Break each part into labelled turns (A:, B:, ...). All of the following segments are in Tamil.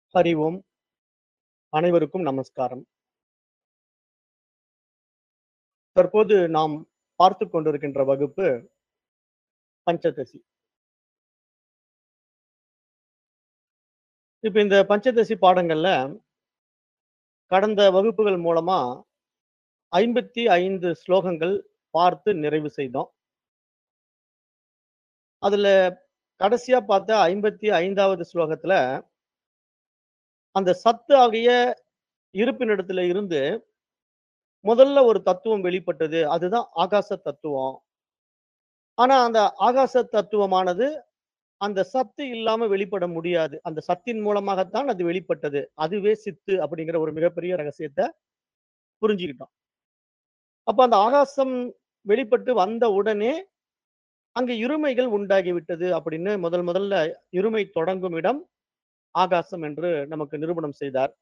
A: ஹரி ஓம் அனைவருக்கும் நமஸ்காரம் தற்போது நாம் பார்த்து கொண்டிருக்கின்ற வகுப்பு பஞ்சதசி இப்ப இந்த பஞ்சதசி பாடங்கள்ல கடந்த வகுப்புகள் மூலமா ஐம்பத்தி ஐந்து ஸ்லோகங்கள் பார்த்து நிறைவு செய்தோம் அதுல கடைசியா பார்த்த ஐம்பத்தி ஐந்தாவது ஸ்லோகத்துல அந்த சத்து ஆகிய இருப்பினிடத்துல இருந்து முதல்ல ஒரு தத்துவம் வெளிப்பட்டது அதுதான் ஆகாச தத்துவம் ஆனா அந்த ஆகாச தத்துவமானது அந்த சத்து இல்லாம வெளிப்பட முடியாது அந்த சத்தின் மூலமாகத்தான் அது வெளிப்பட்டது அதுவே சித்து அப்படிங்கிற ஒரு மிகப்பெரிய ரகசியத்தை புரிஞ்சுக்கிட்டோம் அப்ப அந்த ஆகாசம் வெளிப்பட்டு வந்த உடனே அங்க இருமைகள் உண்டாகிவிட்டது அப்படின்னு முதல் முதல்ல இருமை தொடங்கும் இடம் ஆகாசம் என்று நமக்கு நிரூபணம் செய்தார்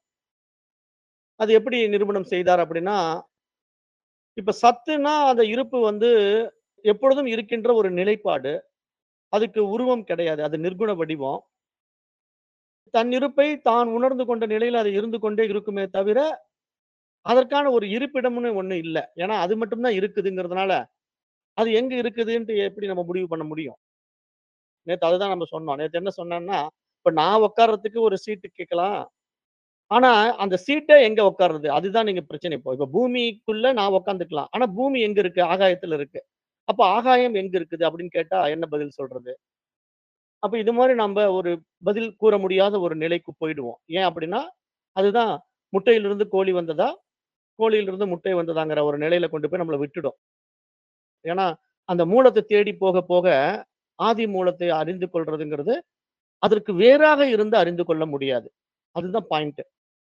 A: அது எப்படி நிரூபணம் செய்தார் அப்படின்னா இப்ப சத்துனா அந்த இருப்பு வந்து எப்பொழுதும் இருக்கின்ற ஒரு நிலைப்பாடு அதுக்கு உருவம் கிடையாது அது நிர்குண வடிவம் தன் இருப்பை தான் உணர்ந்து கொண்ட நிலையில் அது இருந்து கொண்டே இருக்குமே தவிர அதற்கான ஒரு இருப்பிடம்னு ஒண்ணு இல்லை ஏன்னா அது மட்டும்தான் இருக்குதுங்கிறதுனால அது எங்க இருக்குதுன்ட்டு எப்படி நம்ம முடிவு பண்ண முடியும் நேத்து அதுதான் நம்ம சொன்னோம் நேத்து என்ன சொன்னோம்னா இப்ப நான் உட்கார்றதுக்கு ஒரு சீட்டு கேட்கலாம் ஆனா அந்த சீட்டை எங்க உட்கார்றது அதுதான் நீங்க பிரச்சனை இப்போ இப்ப பூமிக்குள்ள நான் உட்காந்துக்கலாம் ஆனா பூமி எங்க இருக்கு ஆகாயத்துல இருக்கு அப்ப ஆகாயம் எங்க இருக்குது அப்படின்னு கேட்டா என்ன பதில் சொல்றது அப்ப இது மாதிரி நம்ம ஒரு பதில் கூற முடியாத ஒரு நிலைக்கு போயிடுவோம் ஏன் அப்படின்னா அதுதான் முட்டையிலிருந்து கோழி வந்ததா கோழியிலிருந்து முட்டை வந்ததாங்கிற ஒரு நிலையில கொண்டு போய் நம்மளை விட்டுடும் ஏன்னா அந்த மூலத்தை தேடி போக போக ஆதி மூலத்தை அறிந்து கொள்றதுங்கிறது அதற்கு வேறாக இருந்து அறிந்து கொள்ள முடியாது அதுதான் பாயிண்ட்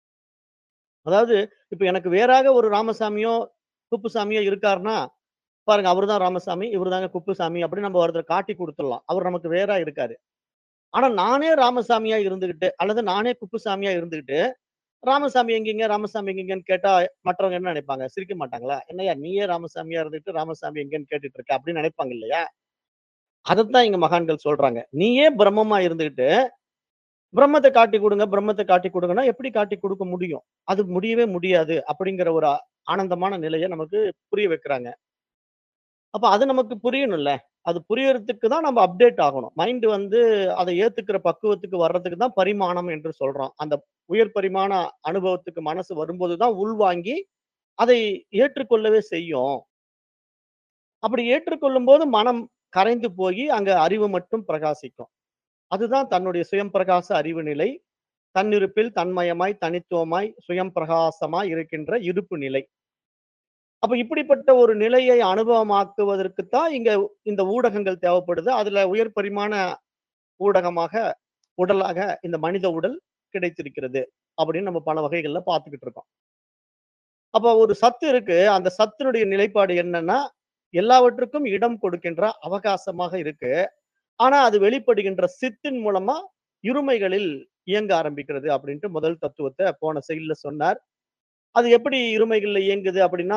A: அதாவது இப்ப எனக்கு வேறாக ஒரு ராமசாமியோ குப்புசாமியோ இருக்காருன்னா பாருங்க அவர்தான் ராமசாமி இவர் தாங்க குப்புசாமி அப்படின்னு நம்ம ஒருத்தர் காட்டி கொடுத்துடலாம் அவர் நமக்கு வேறா இருக்காரு ஆனா நானே ராமசாமியா இருந்துகிட்டு அல்லது நானே குப்புசாமியா இருந்துகிட்டு ராமசாமி எங்கீங்க ராமசாமி எங்கீங்கன்னு கேட்டா மற்றவங்க என்ன நினைப்பாங்க சிரிக்க மாட்டாங்களா என்னையா நீயே ராமசாமியா இருந்துட்டு ராமசாமி எங்கன்னு கேட்டுட்டு இருக்க அப்படின்னு நினைப்பாங்க இல்லையா அதைத்தான் இங்க மகான்கள் சொல்றாங்க நீயே பிரம்மமா இருந்துகிட்டு பிரம்மத்தை காட்டி கொடுங்க பிரம்மத்தை காட்டி கொடுங்கன்னா எப்படி காட்டி கொடுக்க முடியும் அது முடியவே முடியாது அப்படிங்கிற ஒரு ஆனந்தமான நிலையை நமக்கு புரிய வைக்கிறாங்க அப்ப அது நமக்கு புரியணும்ல அது புரியறதுக்கு தான் நம்ம அப்டேட் ஆகணும் மைண்ட் வந்து அதை ஏத்துக்கிற பக்குவத்துக்கு வர்றதுக்கு தான் பரிமாணம் என்று சொல்றோம் அந்த உயர் பரிமாண அனுபவத்துக்கு மனசு வரும்போது தான் உள்வாங்கி அதை ஏற்றுக்கொள்ளவே செய்யும் அப்படி ஏற்றுக்கொள்ளும் போது மனம் கரைந்து போய் அங்க அறிவு மட்டும் பிரகாசிக்கும் அதுதான் தன்னுடைய சுயம் பிரகாச அறிவு நிலை தன்னிருப்பில் தன்மயமாய் தனித்துவமாய் சுயம் பிரகாசமாய் இருக்கின்ற இருப்பு நிலை அப்ப இப்படிப்பட்ட ஒரு நிலையை அனுபவமாக்குவதற்கு தான் இங்க இந்த ஊடகங்கள் தேவைப்படுது அதுல உயர் பரிமாண ஊடகமாக உடலாக இந்த மனித உடல் கிடைத்திருக்கிறது அப்படின்னு நம்ம பல வகைகள்ல பார்த்துக்கிட்டு இருக்கோம் அப்ப ஒரு சத்து இருக்கு அந்த சத்தினுடைய நிலைப்பாடு என்னன்னா எல்லாவற்றுக்கும் இடம் கொடுக்கின்ற அவகாசமாக இருக்கு ஆனா அது வெளிப்படுகின்ற சித்தின் மூலமா இருமைகளில் இயங்க ஆரம்பிக்கிறது அப்படின்ட்டு முதல் தத்துவத்தை போன செயல்ல சொன்னார் அது எப்படி இருமைகள்ல இயங்குது அப்படின்னா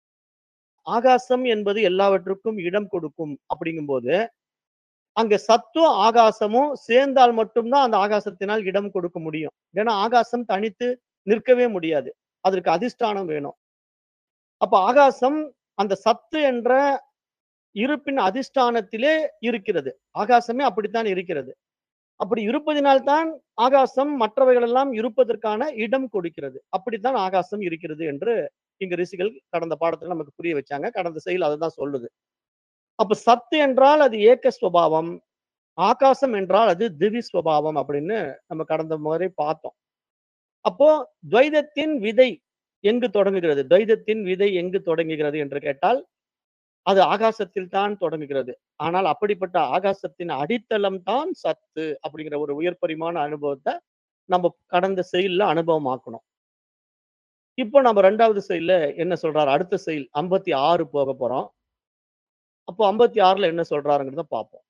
A: ஆகாசம் என்பது எல்லாவற்றுக்கும் இடம் கொடுக்கும் அப்படிங்கும்போது அங்க சத்தும் ஆகாசமும் சேர்ந்தால் மட்டும்தான் அந்த ஆகாசத்தினால் இடம் கொடுக்க முடியும் ஏன்னா ஆகாசம் தனித்து நிற்கவே முடியாது அதற்கு அதிஷ்டானம் வேணும் அப்ப ஆகாசம் அந்த சத்து என்ற இருப்பின் அதிஷ்டானத்திலே இருக்கிறது ஆகாசமே அப்படித்தான் இருக்கிறது அப்படி இருப்பதினால்தான் ஆகாசம் மற்றவைகள் எல்லாம் இருப்பதற்கான இடம் கொடுக்கிறது அப்படித்தான் ஆகாசம் இருக்கிறது என்று இங்க ரிஷிகள் கடந்த பாடத்துல நமக்கு புரிய வச்சாங்க கடந்த செயல் அதுதான் சொல்லுது அப்ப சத்து என்றால் அது ஏக்க ஸ்வபாவம் ஆகாசம் என்றால் அது திவி ஸ்வபாவம் அப்படின்னு நம்ம கடந்த முறை பார்த்தோம் அப்போ துவைதத்தின் விதை எங்கு தொடங்குகிறது துவைதத்தின் விதை எங்கு தொடங்குகிறது என்று கேட்டால் அது ஆகாசத்தில் தான் தொடங்குகிறது ஆனால் அப்படிப்பட்ட ஆகாசத்தின் அடித்தளம் தான் சத்து அப்படிங்கிற ஒரு உயர் பரிமாண அனுபவத்தை நம்ம கடந்த செயல்ல அனுபவமாக்கணும் இப்போ நம்ம ரெண்டாவது செயல்ல என்ன சொல்றாரு அடுத்த செயல் ஐம்பத்தி ஆறு போக போறோம் அப்போ ஐம்பத்தி ஆறுல என்ன சொல்றாருங்கிறத பார்ப்போம்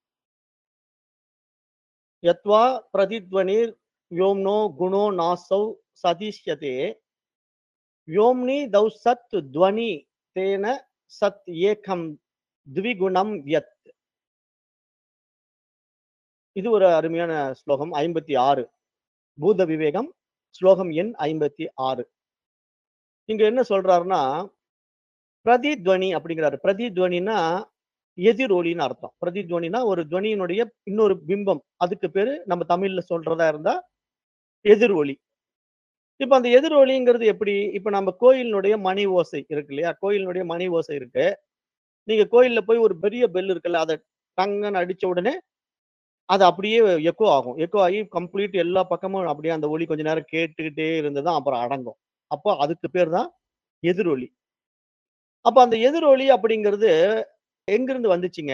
A: யத்வா பிரதித்வனிர் வ்யோம்னோ குணோ நாசௌ சதிஷ்யதே வ்யோம்னி தௌ சத் துவனி தேன சத் ஏகம் த்விகுணம் யத் இது ஒரு அருமையான ஸ்லோகம் ஐம்பத்தி ஆறு பூத விவேகம் ஸ்லோகம் எண் 56. இங்க என்ன சொல்றாருன்னா, பிரதித்வனி அப்படிங்கிறாரு. பிரதித்வனின்னா எதிரொலின்னு அர்த்தம். பிரதித்வனின்னா ஒரு துவனியினுடைய இன்னொரு பிம்பம். அதுக்கு பேரு நம்ம தமிழ்ல சொல்றதா இருந்தா எதிரொலி. இப்ப அந்த எதிரொலிங்கிறது எப்படி? இப்ப நம்ம கோயிலினுடைய மணி ஓசை இருக்கு இல்லையா? கோயிலினுடைய மணி ஓசை இருக்கு. நீங்க கோயில்ல போய் ஒரு பெரிய பெல் இருக்குல்ல, அத டங்குன்னு அடிச்ச உடனே, அது அப்படியே எக்கோ ஆகும். எக்கோ ஆகி கம்ப்ளீட் எல்லா பக்கமும் அப்படியே அந்த ஒலி கொஞ்ச நேரம் கேட்டுக்கிட்டே இருந்து தான் அப்புறம் அடங்கும். அப்போ அதுக்கு பேர் தான் எதிரொலி. அப்ப அந்த எதிரொலி அப்படிங்கிறது எங்கிருந்து வந்துச்சுங்க?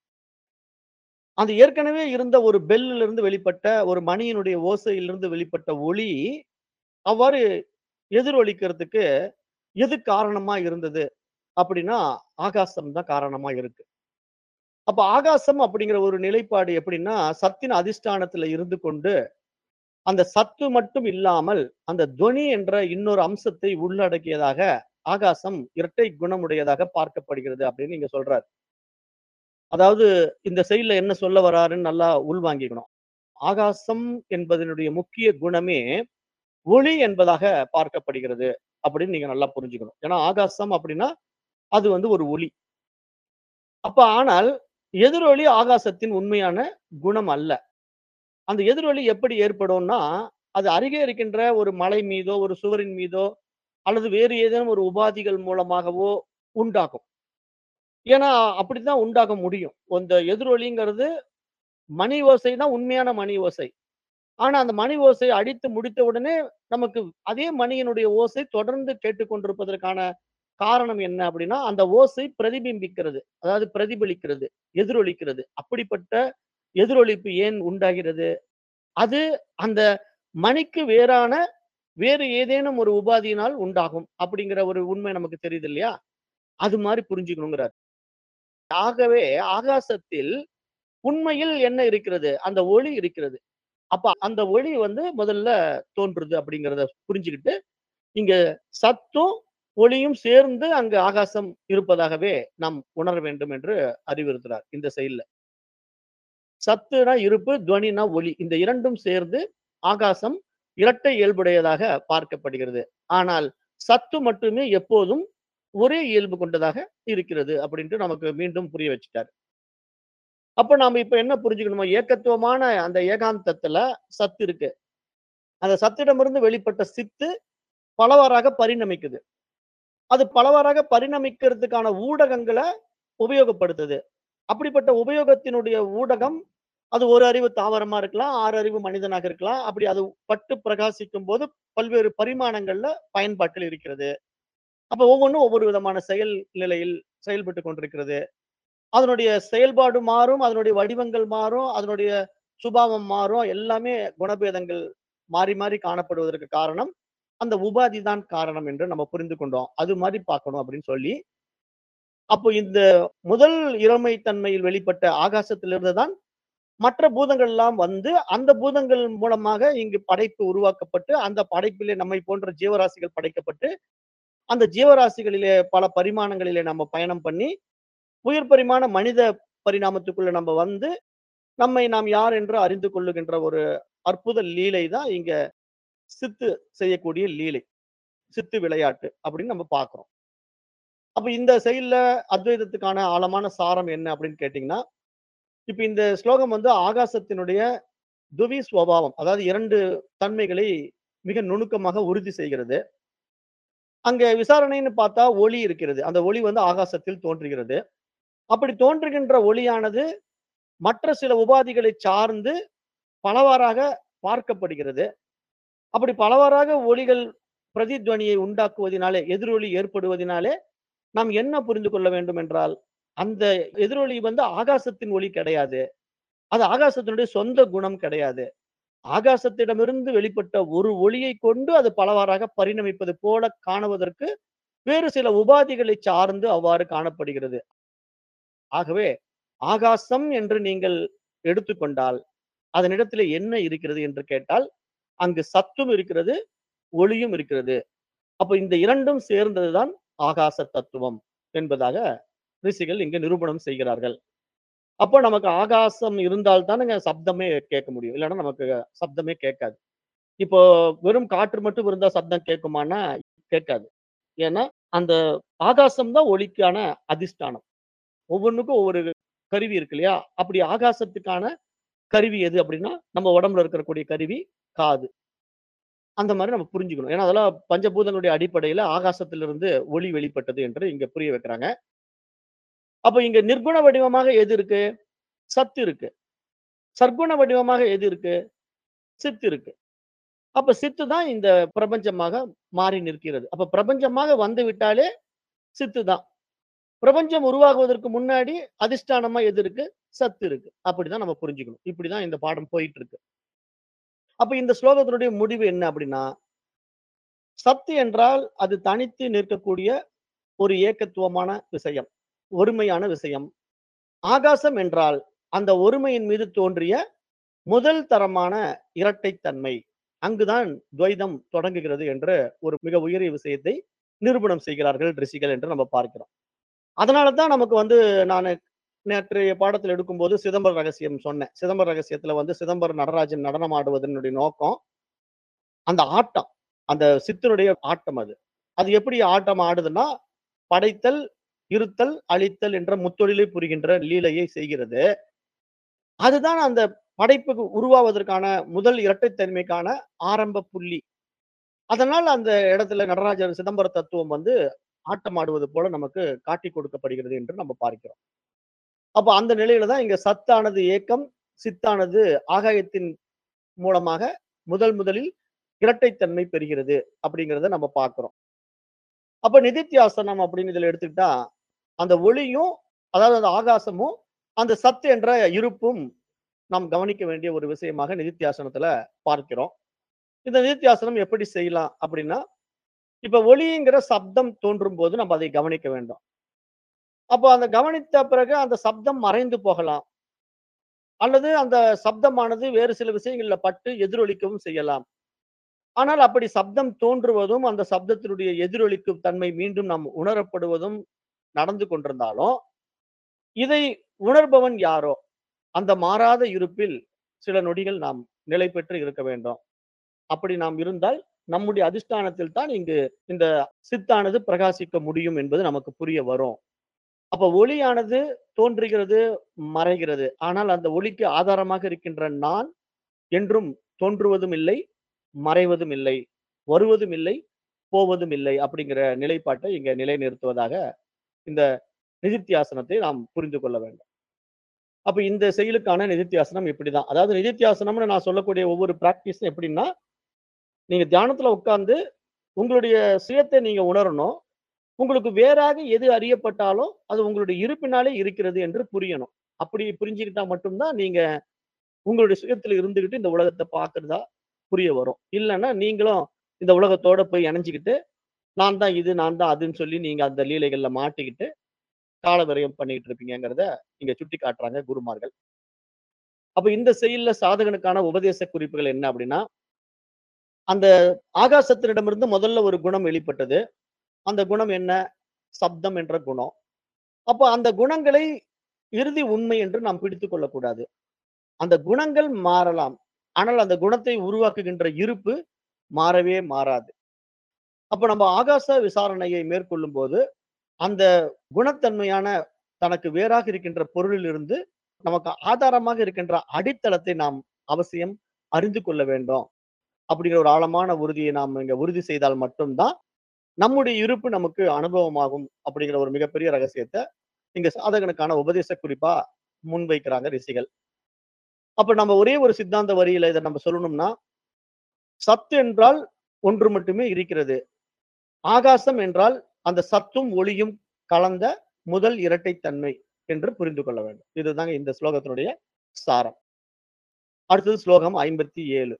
A: அந்த ஏற்கனவே இருந்த ஒரு பெல்லுல இருந்து வெளிப்பட்ட ஒரு மணியினுடைய ஓசையிலிருந்து வெளிப்பட்ட ஒலி, அவ்வாறு எதிரொலிக்கிறதுக்கு எது காரணமா இருந்தது? அப்படின்னா, ஆகாசம் தான் காரணமா இருக்கு. அப்ப ஆகாசம் அப்படிங்கிற ஒரு நிலைப்பாடு எப்படின்னா, சத்தின் அதிஷ்டானத்துல இருந்து கொண்டு, அந்த சத்து மட்டும் இல்லாமல், அந்த தொனி என்ற இன்னொரு அம்சத்தை உள்ளடக்கியதாக ஆகாசம் இரட்டை குணமுடையதாக பார்க்கப்படுகிறது அப்படின்னு இங்க சொல்றார். அதாவது இந்த செய்யுள்ல என்ன சொல்ல வராருன்னு நல்லா உள்வாங்கிக்கணும். ஆகாசம் என்பதனுடைய முக்கிய குணமே, ஒளி என்பதாக பார்க்கப்படுகிறது அப்படின்னு நீங்க நல்லா புரிஞ்சுக்கணும். ஏன்னா ஆகாசம் அப்படின்னா, அது வந்து ஒரு ஒலி. அப்ப ஆனால், எதிரொலி ஆகாசத்தின் உண்மையான குணம் அல்ல. அந்த எதிரொலி எப்படி ஏற்படும்னா, அது அருகே இருக்கின்ற ஒரு மலை மீதோ, ஒரு சுவரின் மீதோ, அல்லது வேறு ஏதேனும் ஒரு உபாதிகள் மூலமாகவோ உண்டாகும். ஏன்னா, அப்படித்தான் உண்டாக முடியும். அந்த எதிரொலிங்கிறது மணி ஓசை தான் உண்மையான மணி ஓசை. ஆனா, அந்த மணி ஓசை அடித்து முடித்த உடனே, நமக்கு அதே மணியினுடைய ஓசை தொடர்ந்து கேட்டுக்கொண்டிருப்பதற்கான காரணம் என்ன அப்படின்னா, அந்த ஓசை பிரதிபிம்பிக்கிறது. அதாவது பிரதிபலிக்கிறது, எதிரொலிக்கிறது. அப்படிப்பட்ட எதிரொலிப்பு ஏன் உண்டாகிறது? அது அந்த மணிக்கு வேறான வேறு ஏதேனும் ஒரு உபாதியினால் உண்டாகும். அப்படிங்கிற ஒரு உண்மை நமக்கு தெரியுது இல்லையா? அது மாரி புரிஞ்சுக்கணுங்கிறார். ஆகவே ஆகாசத்தில் உண்மையில் என்ன இருக்கிறது? அந்த ஒளி இருக்கிறது. அப்ப அந்த ஒளி வந்து முதல்ல தோன்றுது அப்படிங்கிறத புரிஞ்சுகிட்டு, இங்க சத்தும், ஒளியும் சேர்ந்து அங்கு ஆகாசம் இருப்பதாகவே நாம் உணர வேண்டும் என்று அறிவுறுத்துறார் இந்த செய்யுள்ல. சத்துனா இருப்பு, துவனினா ஒலி. இந்த 2ம் சேர்ந்து ஆகாசம் இரட்டை இயல்புடையதாக பார்க்கப்படுகிறது. ஆனால் சத்து மட்டுமே எப்போதும் ஒரே இயல்பு கொண்டதாக இருக்கிறது அப்படின்ட்டு நமக்கு மீண்டும் புரிய வச்சுட்டாரு. அப்ப நாம இப்ப என்ன புரிஞ்சுக்கணுமா? ஏகத்துவமான அந்த ஏகாந்தத்துல சத்து இருக்கு. அந்த சத்திடமிருந்து வெளிப்பட்ட சித்து பலவாறாக பரிணமிக்குது. அது பலவாறாக பரிணமிக்கிறதுக்கான ஊடகங்கள உபயோகப்படுத்துது. அப்படிப்பட்ட உபயோகத்தினுடைய ஊடகம், அது ஒரு அறிவு தாவரமா இருக்கலாம், 6 அறிவு மனிதனாக இருக்கலாம். அப்படி அது பட்டு பிரகாசிக்கும்போது பல்வேறு பரிமாணங்கள்ல பயன்பாட்டில் இருக்கிறது. அப்ப ஒவ்வொன்னும் ஒவ்வொரு விதமான செயல் நிலையில் செயல்பட்டுக் கொண்டிருக்கிறது. அதனுடைய செயல்பாடு மாறும், அதனுடைய வடிவங்கள் மாறும், அதனுடைய சுபாவம் மாறும். எல்லாமே குணபேதங்கள் மாறி மாறி காணப்படுவதற்கு காரணம், அந்த உபாதி தான் காரணம் என்று நம்ம புரிந்து கொண்டோம். அது மாரி பார்க்கணும் அப்படின்னு சொல்லி, அப்போ இந்த முதல் இறைமை தன்மையில் வெளிப்பட்ட ஆகாசத்திலிருந்து தான் மற்ற பூதங்கள் எல்லாம் வந்து, அந்த பூதங்கள் மூலமாக இங்கு படைப்பு உருவாக்கப்பட்டு, அந்த படைப்பிலே நம்மை போன்ற ஜீவராசிகள் படைக்கப்பட்டு, அந்த ஜீவராசிகளிலே பல பரிமாணங்களிலே நம்ம பயணம் பண்ணி, உயர் பரிமாண மனித பரிணாமத்துக்குள்ள நம்ம வந்து, நம்மை நாம் யார் என்று அறிந்து கொள்ளுகின்ற ஒரு அற்புத லீலை தான் இங்க சித்து செய்யக்கூடிய லீலை. சித்து விளையாட்டு அப்படின்னு நம்ம பார்க்கிறோம். அப்ப இந்த செயல்ல அத்வைதத்துக்கான ஆழமான சாரம் என்ன அப்படின்னு கேட்டீங்கன்னா, இப்ப இந்த ஸ்லோகம் வந்து ஆகாசத்தினுடைய துவி ஸ்வபாவம். அதாவது 2 தன்மைகளை மிக நுணுக்கமாக உறுதி செய்கிறது. அங்க விசாரணைன்னு பார்த்தா ஒளி இருக்கிறது. அந்த ஒளி வந்து ஆகாசத்தில் தோன்றுகிறது. அப்படி தோன்றுகின்ற ஒளியானது மற்ற சில உபாதிகளை சார்ந்து பலவாறாக பார்க்கப்படுகிறது. அப்படி பலவாறாக ஒலிகள் பிரதித்வனியை உண்டாக்குவதினாலே, எதிரொலி ஏற்படுவதினாலே, நாம் என்ன புரிந்து கொள்ள வேண்டும் என்றால், அந்த எதிரொலி வந்து ஆகாசத்தின் ஒலி கிடையாது. அது ஆகாசத்தினுடைய சொந்த குணம் கிடையாது. ஆகாசத்திடமிருந்து வெளிப்பட்ட ஒரு ஒளியைக் கொண்டு அது பலவாறாக பரிணமிப்பது போல காணுவதற்கு, வேறு சில உபாதிகளை சார்ந்து அவ்வாறு காணப்படுகிறது. ஆகவே, ஆகாசம் என்று நீங்கள் எடுத்துக்கொண்டால், அதனிடத்திலே என்ன இருக்கிறது என்று கேட்டால், அங்கு சத்தும் இருக்கிறது, ஒளியும் இருக்கிறது. அப்ப இந்த 2ம் சேர்ந்தது தான் ஆகாச தத்துவம் என்பதாக ரிஷிகள் இங்கு நிரூபணம் செய்கிறார்கள். அப்ப நமக்கு ஆகாசம் இருந்தால் தானங்க சப்தமே கேட்க முடியும். இல்லன்னா நமக்கு சப்தமே கேட்காது. இப்போ வெறும் காற்று மட்டும் இருந்தா சப்தம் கேட்குமான்னா கேட்காது. ஏன்னா, அந்த ஆகாசம் தான் ஒலிக்கான அதிஷ்டானம். ஒவ்வொன்னுக்கும் ஒவ்வொரு கருவி இருக்கு இல்லையா? அப்படி ஆகாசத்துக்கான கருவி எது அப்படின்னா, நம்ம உடம்புல இருக்கக்கூடிய கருவி காது. அந்த மாரி நம்ம புரிஞ்சுக்கணும். ஏன்னா, அதெல்லாம் பஞ்சபூதங்களுடைய அடிப்படையில ஆகாசத்திலிருந்து ஒளி வெளிப்பட்டது என்று இங்க புரிய வைக்கிறாங்க. அப்ப இங்க நிர்குண வடிவமாக எது இருக்கு? சத்து இருக்கு. சற்குண வடிவமாக எது இருக்கு? சித்து இருக்கு. அப்ப சித்து தான் இந்த பிரபஞ்சமாக மாறி நிற்கிறது. அப்ப பிரபஞ்சமாக வந்து விட்டாலே சித்து தான். பிரபஞ்சம் உருவாகுவதற்கு முன்னாடி அதிஷ்டானமா எது இருக்கு? சத்து இருக்கு. அப்படிதான் நம்ம புரிஞ்சுக்கணும். இப்படிதான் இந்த பாடம் போயிட்டு இருக்கு. அப்ப இந்த ஸ்லோகத்தினுடைய முடிவு என்ன அப்படின்னா, சத்து என்றால் அது தனித்து நிற்கக்கூடிய ஒரு ஏகத்துவமான விஷயம். ஒருமையான விஷயம். ஆகாசம் என்றால் அந்த ஒருமையின் மீது தோன்றிய முதல் தரமான இரட்டைத்தன்மை. அங்குதான் துவைதம் தொடங்குகிறது என்று ஒரு மிக உயரிய விஷயத்தை நிரூபணம் செய்கிறார்கள் ரிஷிகள் என்று நம்ம பார்க்கிறோம். அதனால தான் நமக்கு வந்து நானு நேற்றைய பாடத்தில் எடுக்கும்போது சிதம்பர ரகசியம் சொன்னேன். சிதம்பர ரகசியத்துல வந்து சிதம்பரம் நடராஜன் நடனம் ஆடுவதனுடைய நோக்கம், அந்த ஆட்டம். அந்த சித்தனுடைய ஆட்டம் அது. அது எப்படி ஆட்டம் ஆடுதுன்னா, படைத்தல், இருத்தல், அழித்தல் என்ற முத்தொழிலை புரிகின்ற லீலையை செய்கிறது. அதுதான் அந்த படைப்புக்கு உருவாவதற்கான முதல் இரட்டைத்தன்மைக்கான ஆரம்ப புள்ளி. அதனால அந்த இடத்துல நடராஜர் சிதம்பர தத்துவம் வந்து ஆட்டம் ஆடுவது போல நமக்கு காட்டிக் கொடுக்கப்படுகிறது என்று நம்ம பார்க்கிறோம். அப்ப அந்த நிலையில தான் இங்க சத்தானது ஏக்கம், சித்தானது ஆகாயத்தின் மூலமாக முதல் முதலில் இரட்டைத்தன்மை பெறுகிறது அப்படிங்கிறத நம்ம பார்க்கிறோம். அப்ப நிதித்தியாசனம் அப்படின்னு இதுல எடுத்துக்கிட்டா, அந்த ஒளியும், அதாவது அந்த ஆகாசமும், அந்த சத்து என்ற இருப்பும் நாம் கவனிக்க வேண்டிய ஒரு விஷயமாக நிதித்தியாசனத்துல பார்க்கிறோம். இந்த நிதித்தியாசனம் எப்படி செய்யலாம் அப்படின்னா, இப்ப ஒலிங்கிற சப்தம் தோன்றும்போது நம்ம அதை கவனிக்க வேண்டும். அப்போ அந்த கவனித்த பிறகு அந்த சப்தம் மறைந்து போகலாம். அல்லது அந்த சப்தமானது வேறு சில விஷயங்கள்ல பட்டு எதிரொலிக்கவும் செய்யலாம். ஆனால் அப்படி சப்தம் தோன்றுவதும், அந்த சப்தத்தினுடைய எதிரொலிக்கும் தன்மை மீண்டும் நாம் உணரப்படுவதும் நடந்து கொண்டிருந்தாலும், இதை உணர்பவன் யாரோ, அந்த மாறாத இருப்பில் சில நொடிகள் நாம் நிலை பெற்று இருக்க வேண்டும். அப்படி நாம் இருந்தால், நம்முடைய அதிஷ்டானத்தில் தான் இங்கு இந்த சித்தானது பிரகாசிக்க முடியும் என்பது நமக்கு புரிய வரும். அப்ப ஒளியானது தோன்றுகிறது, மறைகிறது. ஆனால் அந்த ஒளிக்கு ஆதாரமாக இருக்கின்ற நான் என்றும் தோன்றுவதும் இல்லை, மறைவதும் இல்லை, வருவதும் இல்லை, போவதும் இல்லை அப்படிங்கிற நிலைப்பாட்டை இங்க நிலைநிறுத்துவதாக இந்த நிதித்தியாசனத்தை நாம் புரிந்து கொள்ள வேண்டும். அப்ப இந்த செயலுக்கான நிதித்தியாசனம் இப்படிதான். அதாவது நிதித்தியாசனம்னு நான் சொல்லக்கூடிய ஒவ்வொரு பிராக்டிஸும் எப்படின்னா, நீங்க தியானத்துல உட்கார்ந்து உங்களுடைய சுயத்தை நீங்க உணரணும். உங்களுக்கு வேறாக எது அறியப்பட்டாலும், அது உங்களுடைய இருப்பினாலே இருக்கிறது என்று புரியணும். அப்படி புரிஞ்சுக்கிட்டா மட்டும் தான் நீங்க உங்களுடைய சுயத்துல இருந்துகிட்டு இந்த உலகத்த பார்க்கிறதா புரிய வரும். இல்லன்னா நீங்களும் இந்த உலகத்தோட போய் இணைஞ்சுகிட்டு, நான் தான் இது, நான் தான் அதுன்னு சொல்லி நீங்க அந்த லீலைகள்ல மாட்டிக்கிட்டு, கால விரயம் பண்ணிட்டு இருப்பீங்கங்கிறத இங்க சுட்டி காட்டுறாங்க குருமார்கள். அப்ப இந்த செயல்ல சாதகனுக்கான உபதேச குறிப்புகள் என்ன அப்படின்னா, அந்த ஆகாசத்தினிடமிருந்து முதல்ல ஒரு குணம் வெளிப்பட்டது. அந்த குணம் என்ன? சப்தம் என்ற குணம். அப்ப அந்த குணங்களை இறுதி உண்மை என்று நாம் பிடித்துக் கொள்ளக்கூடாது. அந்த குணங்கள் மாறலாம். ஆனால் அந்த குணத்தை உருவாக்குகின்ற இருப்பு மாறவே மாறாது. அப்ப நம்ம ஆகாச விசாரணையை மேற்கொள்ளும்போது, அந்த குணத்தன்மையான தனக்கு வேறாக இருக்கின்ற பொருளிலிருந்து, நமக்கு ஆதாரமாக இருக்கின்ற அடித்தளத்தை நாம் அவசியம் அறிந்து கொள்ள வேண்டும். அப்படிங்கிற ஒரு ஆழமான உறுதியை நாம் இங்க உறுதி செய்தால் மட்டும் தான், நம்முடைய இருப்பு நமக்கு அனுபவமாகும் அப்படிங்கிற ஒரு மிகப்பெரிய ரகசியத்த, இங்க சாதகனுக்கான உபதேச குறிப்பா முன்வைக்கிறாங்க ரிஷிகள். அப்ப நம்ம ஒரே ஒரு சித்தாந்த வரியில இத நம்ம சொல்லணும்னா, சத்து என்றால் ஒன்று மட்டுமே இருக்கிறது. ஆகாசம் என்றால் அந்த சத்தும், ஒளியும் கலந்த முதல் இரட்டைத்தன்மை என்று புரிந்து கொள்ள வேண்டும். இதுதாங்க இந்த ஸ்லோகத்தினுடைய சாரம். அடுத்தது ஸ்லோகம் 57.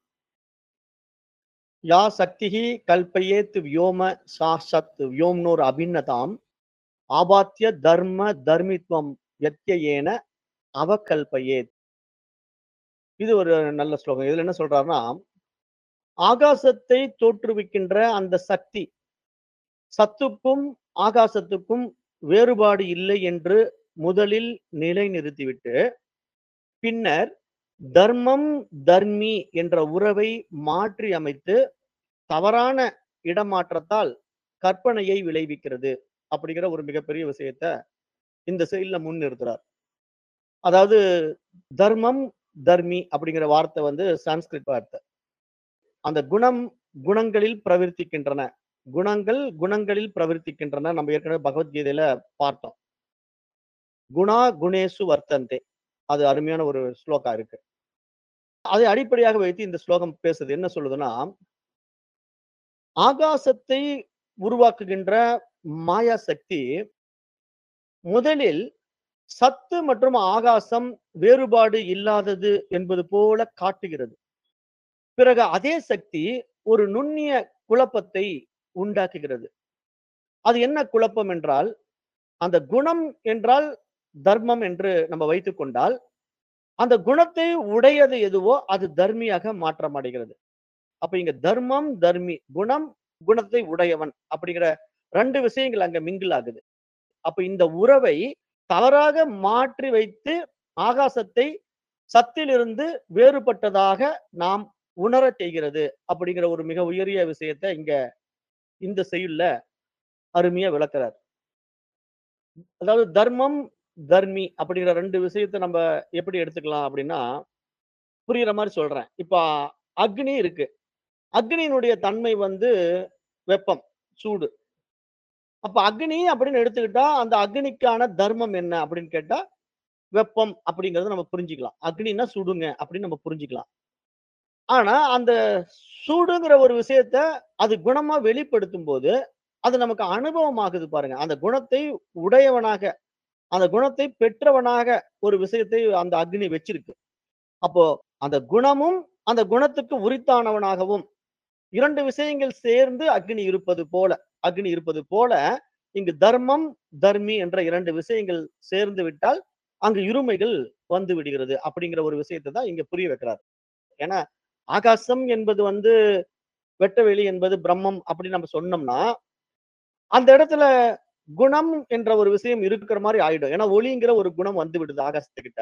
A: யா சக்திஹி கல்பயேத் வியோம சாஷத் வியோம்னோர் அபிநதாம் ஆபாத்திய தர்ம தர்மித்வம் யத்யயேன அவகல்பயேத். இது ஒரு நல்ல ஸ்லோகம். இதுல என்ன சொல்றாருன்னா, ஆகாசத்தை தோற்றுவிக்கின்ற அந்த சக்தி, சத்துக்கும், ஆகாசத்துக்கும் வேறுபாடு இல்லை என்று முதலில் நிலைநிறுத்திவிட்டு, பின்னர் தர்மம், தர்மி என்ற உறவை மாற்றி அமைத்து, தவறான இடமாற்றத்தால் கற்பனையை விளைவிக்கிறது. அப்படிங்கிற ஒரு மிகப்பெரிய விஷயத்த இந்த செயல்ல முன்னிறுத்துறார். அதாவது தர்மம், தர்மி அப்படிங்கிற வார்த்தை வந்து சான்ஸ்கிரிட் வார்த்தை. அந்த குணம், குணங்களில் பிரவர்த்திக்கின்றன. குணங்கள், குணங்களில் பிரவர்த்திக்கின்றன. நம்ம ஏற்கனவே பகவத்கீதையில பார்த்தோம். குணா குணேஷு வர்த்தந்தே. அது அருமையான ஒரு ஸ்லோகா இருக்கு. அதை அடிப்படையாக வைத்து இந்த ஸ்லோகம் பேசுது. என்ன சொல்லுதுன்னா ஆகாசத்தை உருவாக்குகின்ற மாயா சக்தி முதலில் சத்து மற்றும் ஆகாசம் வேறுபாடு இல்லாதது என்பது போல காட்டுகிறது. பிறகு அதே சக்தி ஒரு நுண்ணிய குழப்பத்தை உண்டாக்குகிறது. அது என்ன குழப்பம் என்றால், அந்த குணம் என்றால் தர்மம் என்று நம்ம வைத்துக் கொண்டால், அந்த குணத்தை உடையது எதுவோ அது தர்மியாக மாற்றமடைகிறது. அப்ப இங்க தர்மம், தர்மி. குணம், குணத்தை உடையவன் அப்படிங்கிற 2 விஷயங்கள் அங்க மிங்கிள் ஆகுது. அப்ப இந்த உறவை தவறாக மாற்றி வைத்து ஆகாசத்தை சத்திலிருந்து வேறுபட்டதாக நாம் உணரச் செய்கிறது. அப்படிங்கிற ஒரு மிக உயரிய விஷயத்த இங்க இந்த செய்யுள்ல அருமையா விளக்குறார். அதாவது தர்மம், தர்மி அப்படிங்கிற 2 விஷயத்த நம்ம எப்படி எடுத்துக்கலாம் அப்படின்னா, புரியிற மாரி சொல்றேன். இப்ப அக்னி இருக்கு. அக்னியினுடைய தன்மை வந்து வெப்பம், சூடு. அப்ப அக்னி அப்படின்னு எடுத்துக்கிட்டா, அந்த அக்னிக்கான தர்மம் என்ன அப்படின்னு கேட்டா, வெப்பம் அப்படிங்கிறத நம்ம புரிஞ்சுக்கலாம். அக்னின்னா சுடுங்க அப்படின்னு நம்ம புரிஞ்சுக்கலாம். ஆனா, அந்த சூடுங்கிற ஒரு விஷயத்த அது குணமா வெளிப்படுத்தும்போது, அது நமக்கு அனுபவமாகுது பாருங்க. அந்த குணத்தை உடையவனாக, அந்த குணத்தை பெற்றவனாக ஒரு விஷயத்தை அந்த அக்னி வச்சிருக்கு. அப்போ அந்த குணமும், அந்த குணத்துக்கு உரித்தானவனாகவும் 2 விஷயங்கள் சேர்ந்து அக்னி இருப்பது போல அக்னி இருப்பது போல, இங்கு தர்மம், தர்மி என்ற 2 விஷயங்கள் சேர்ந்து விட்டால், அங்கு இருமைகள் வந்து விடுகிறது. அப்படிங்கிற ஒரு விஷயத்த தான் இங்க புரிய வைக்கிறார். ஏன்னா, ஆகாசம் என்பது வந்து வெட்டவெளி என்பது பிரம்மம் அப்படின்னு நம்ம சொன்னோம்னா, அந்த இடத்துல குணம் என்ற ஒரு விஷயம் இருக்கிற மாரி ஆயிடும். ஏன்னா, ஒளிங்கிற ஒரு குணம் வந்து விடுது ஆகாசத்துக்கிட்ட.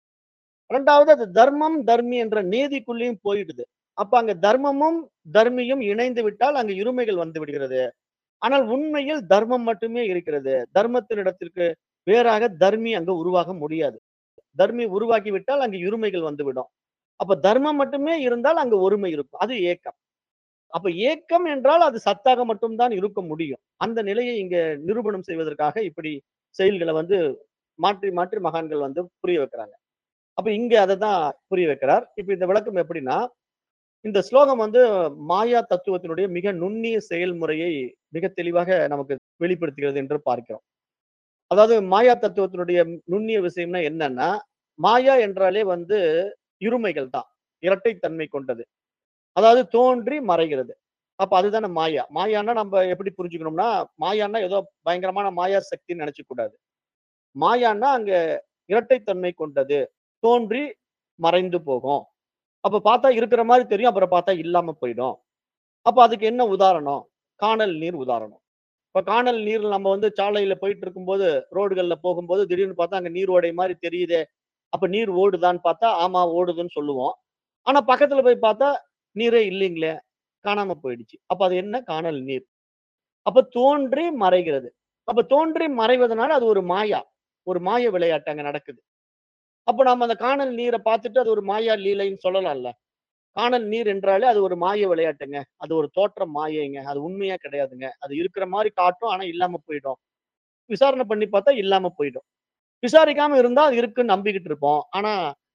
A: 2வது அது தர்மம், தர்மி என்ற நீதிக்குள்ளேயும் போயிடுது. அப்ப அங்க தர்மமும், தர்மியும் இணைந்து விட்டால் அங்கு இருமைகள் வந்து விடுகிறது. ஆனால் உண்மையில் தர்மம் மட்டுமே இருக்கிறது. தர்மத்தினிடத்திற்கு வேறாக தர்மி அங்க உருவாக முடியாது. தர்மி உருவாக்கி விட்டால் அங்கு இருமைகள் வந்துவிடும். அப்ப தர்மம் மட்டுமே இருந்தால் அங்கு ஒருமை இருக்கும். அது ஏக்கம். அப்ப ஏக்கம் என்றால் அது சத்தாக மட்டும் தான் இருக்க முடியும். அந்த நிலையை இங்க நிரூபணம் செய்வதற்காக இப்படி செயல்கள வந்து மாற்றி, மாற்றி மகான்கள் வந்து புரிய வைக்கிறாங்க. அப்ப இங்க அததான் புரிய வைக்கிறார். இப்ப இந்த விளக்கம் எப்படின்னா, இந்த ஸ்லோகம் வந்து மாயா தத்துவத்தினுடைய மிக நுண்ணிய செயல்முறையை மிக தெளிவாக நமக்கு வெளிப்படுத்துகிறது என்று பார்க்கிறோம். அதாவது மாயா தத்துவத்தினுடைய நுண்ணிய விஷயம்னா என்னன்னா, மாயா என்றாலே வந்து இருமைகள் தான். இரட்டைத்தன்மை கொண்டது. அதாவது தோன்றி மறைகிறது. அப்ப அதுதானே மாயா. மாயான்னா நம்ம எப்படி புரிஞ்சுக்கணும்னா, மாயான்னா ஏதோ பயங்கரமான மாயா சக்தின்னு நெனச்சுக்க கூடாது. மாயான்னா அங்க இரட்டைத்தன்மை கொண்டது. தோன்றி மறைந்து போகும். அப்ப பார்த்தா இருக்கிற மாரி தெரியும். அப்புறம் பார்த்தா இல்லாம போயிடும். அப்ப அதுக்கு என்ன உதாரணம்? கானல் நீர் உதாரணம். இப்ப கானல் நீர் நம்ம வந்து சாலையில போயிட்டு இருக்கும்போது, ரோடுகள்ல போகும்போது திடீர்னு பார்த்தா அங்க நீரோடை மாரி தெரியுதே. அப்ப நீர் ஓடுதான்னு பார்த்தா, ஆமா ஓடுதுன்னு சொல்லுவோம். ஆனா பக்கத்துல போய் பார்த்தா, நீரே இல்லீங்களே! காணாம போயிடுச்சு. அப்ப அது என்ன? கானல் நீர். அப்ப தோன்றி மறைகிறது. அப்ப தோன்றி மறைவதனால அது ஒரு மாயா. ஒரு மாய விளையாட்டு அங்க நடக்குது. அப்ப நம்ம அந்த கானல் நீர பார்த்துட்டு அது ஒரு மாயா லீலைன்னு சொல்லலாம்ல. கானல் நீர் என்றாலே அது ஒரு மாய விளையாட்டுங்க. அது ஒரு தோற்றம் மாயைங்க. அது உண்மையா கிடையாதுங்க. அது இருக்கிற மாரி காட்டும். ஆனா இல்லாம போயிடும். விசாரணை பண்ணி பார்த்தா இல்லாம போயிடும். விசாரிக்காம இருந்தா அது இருக்குன்னு நம்பிக்கிட்டு இருப்போம். ஆனா,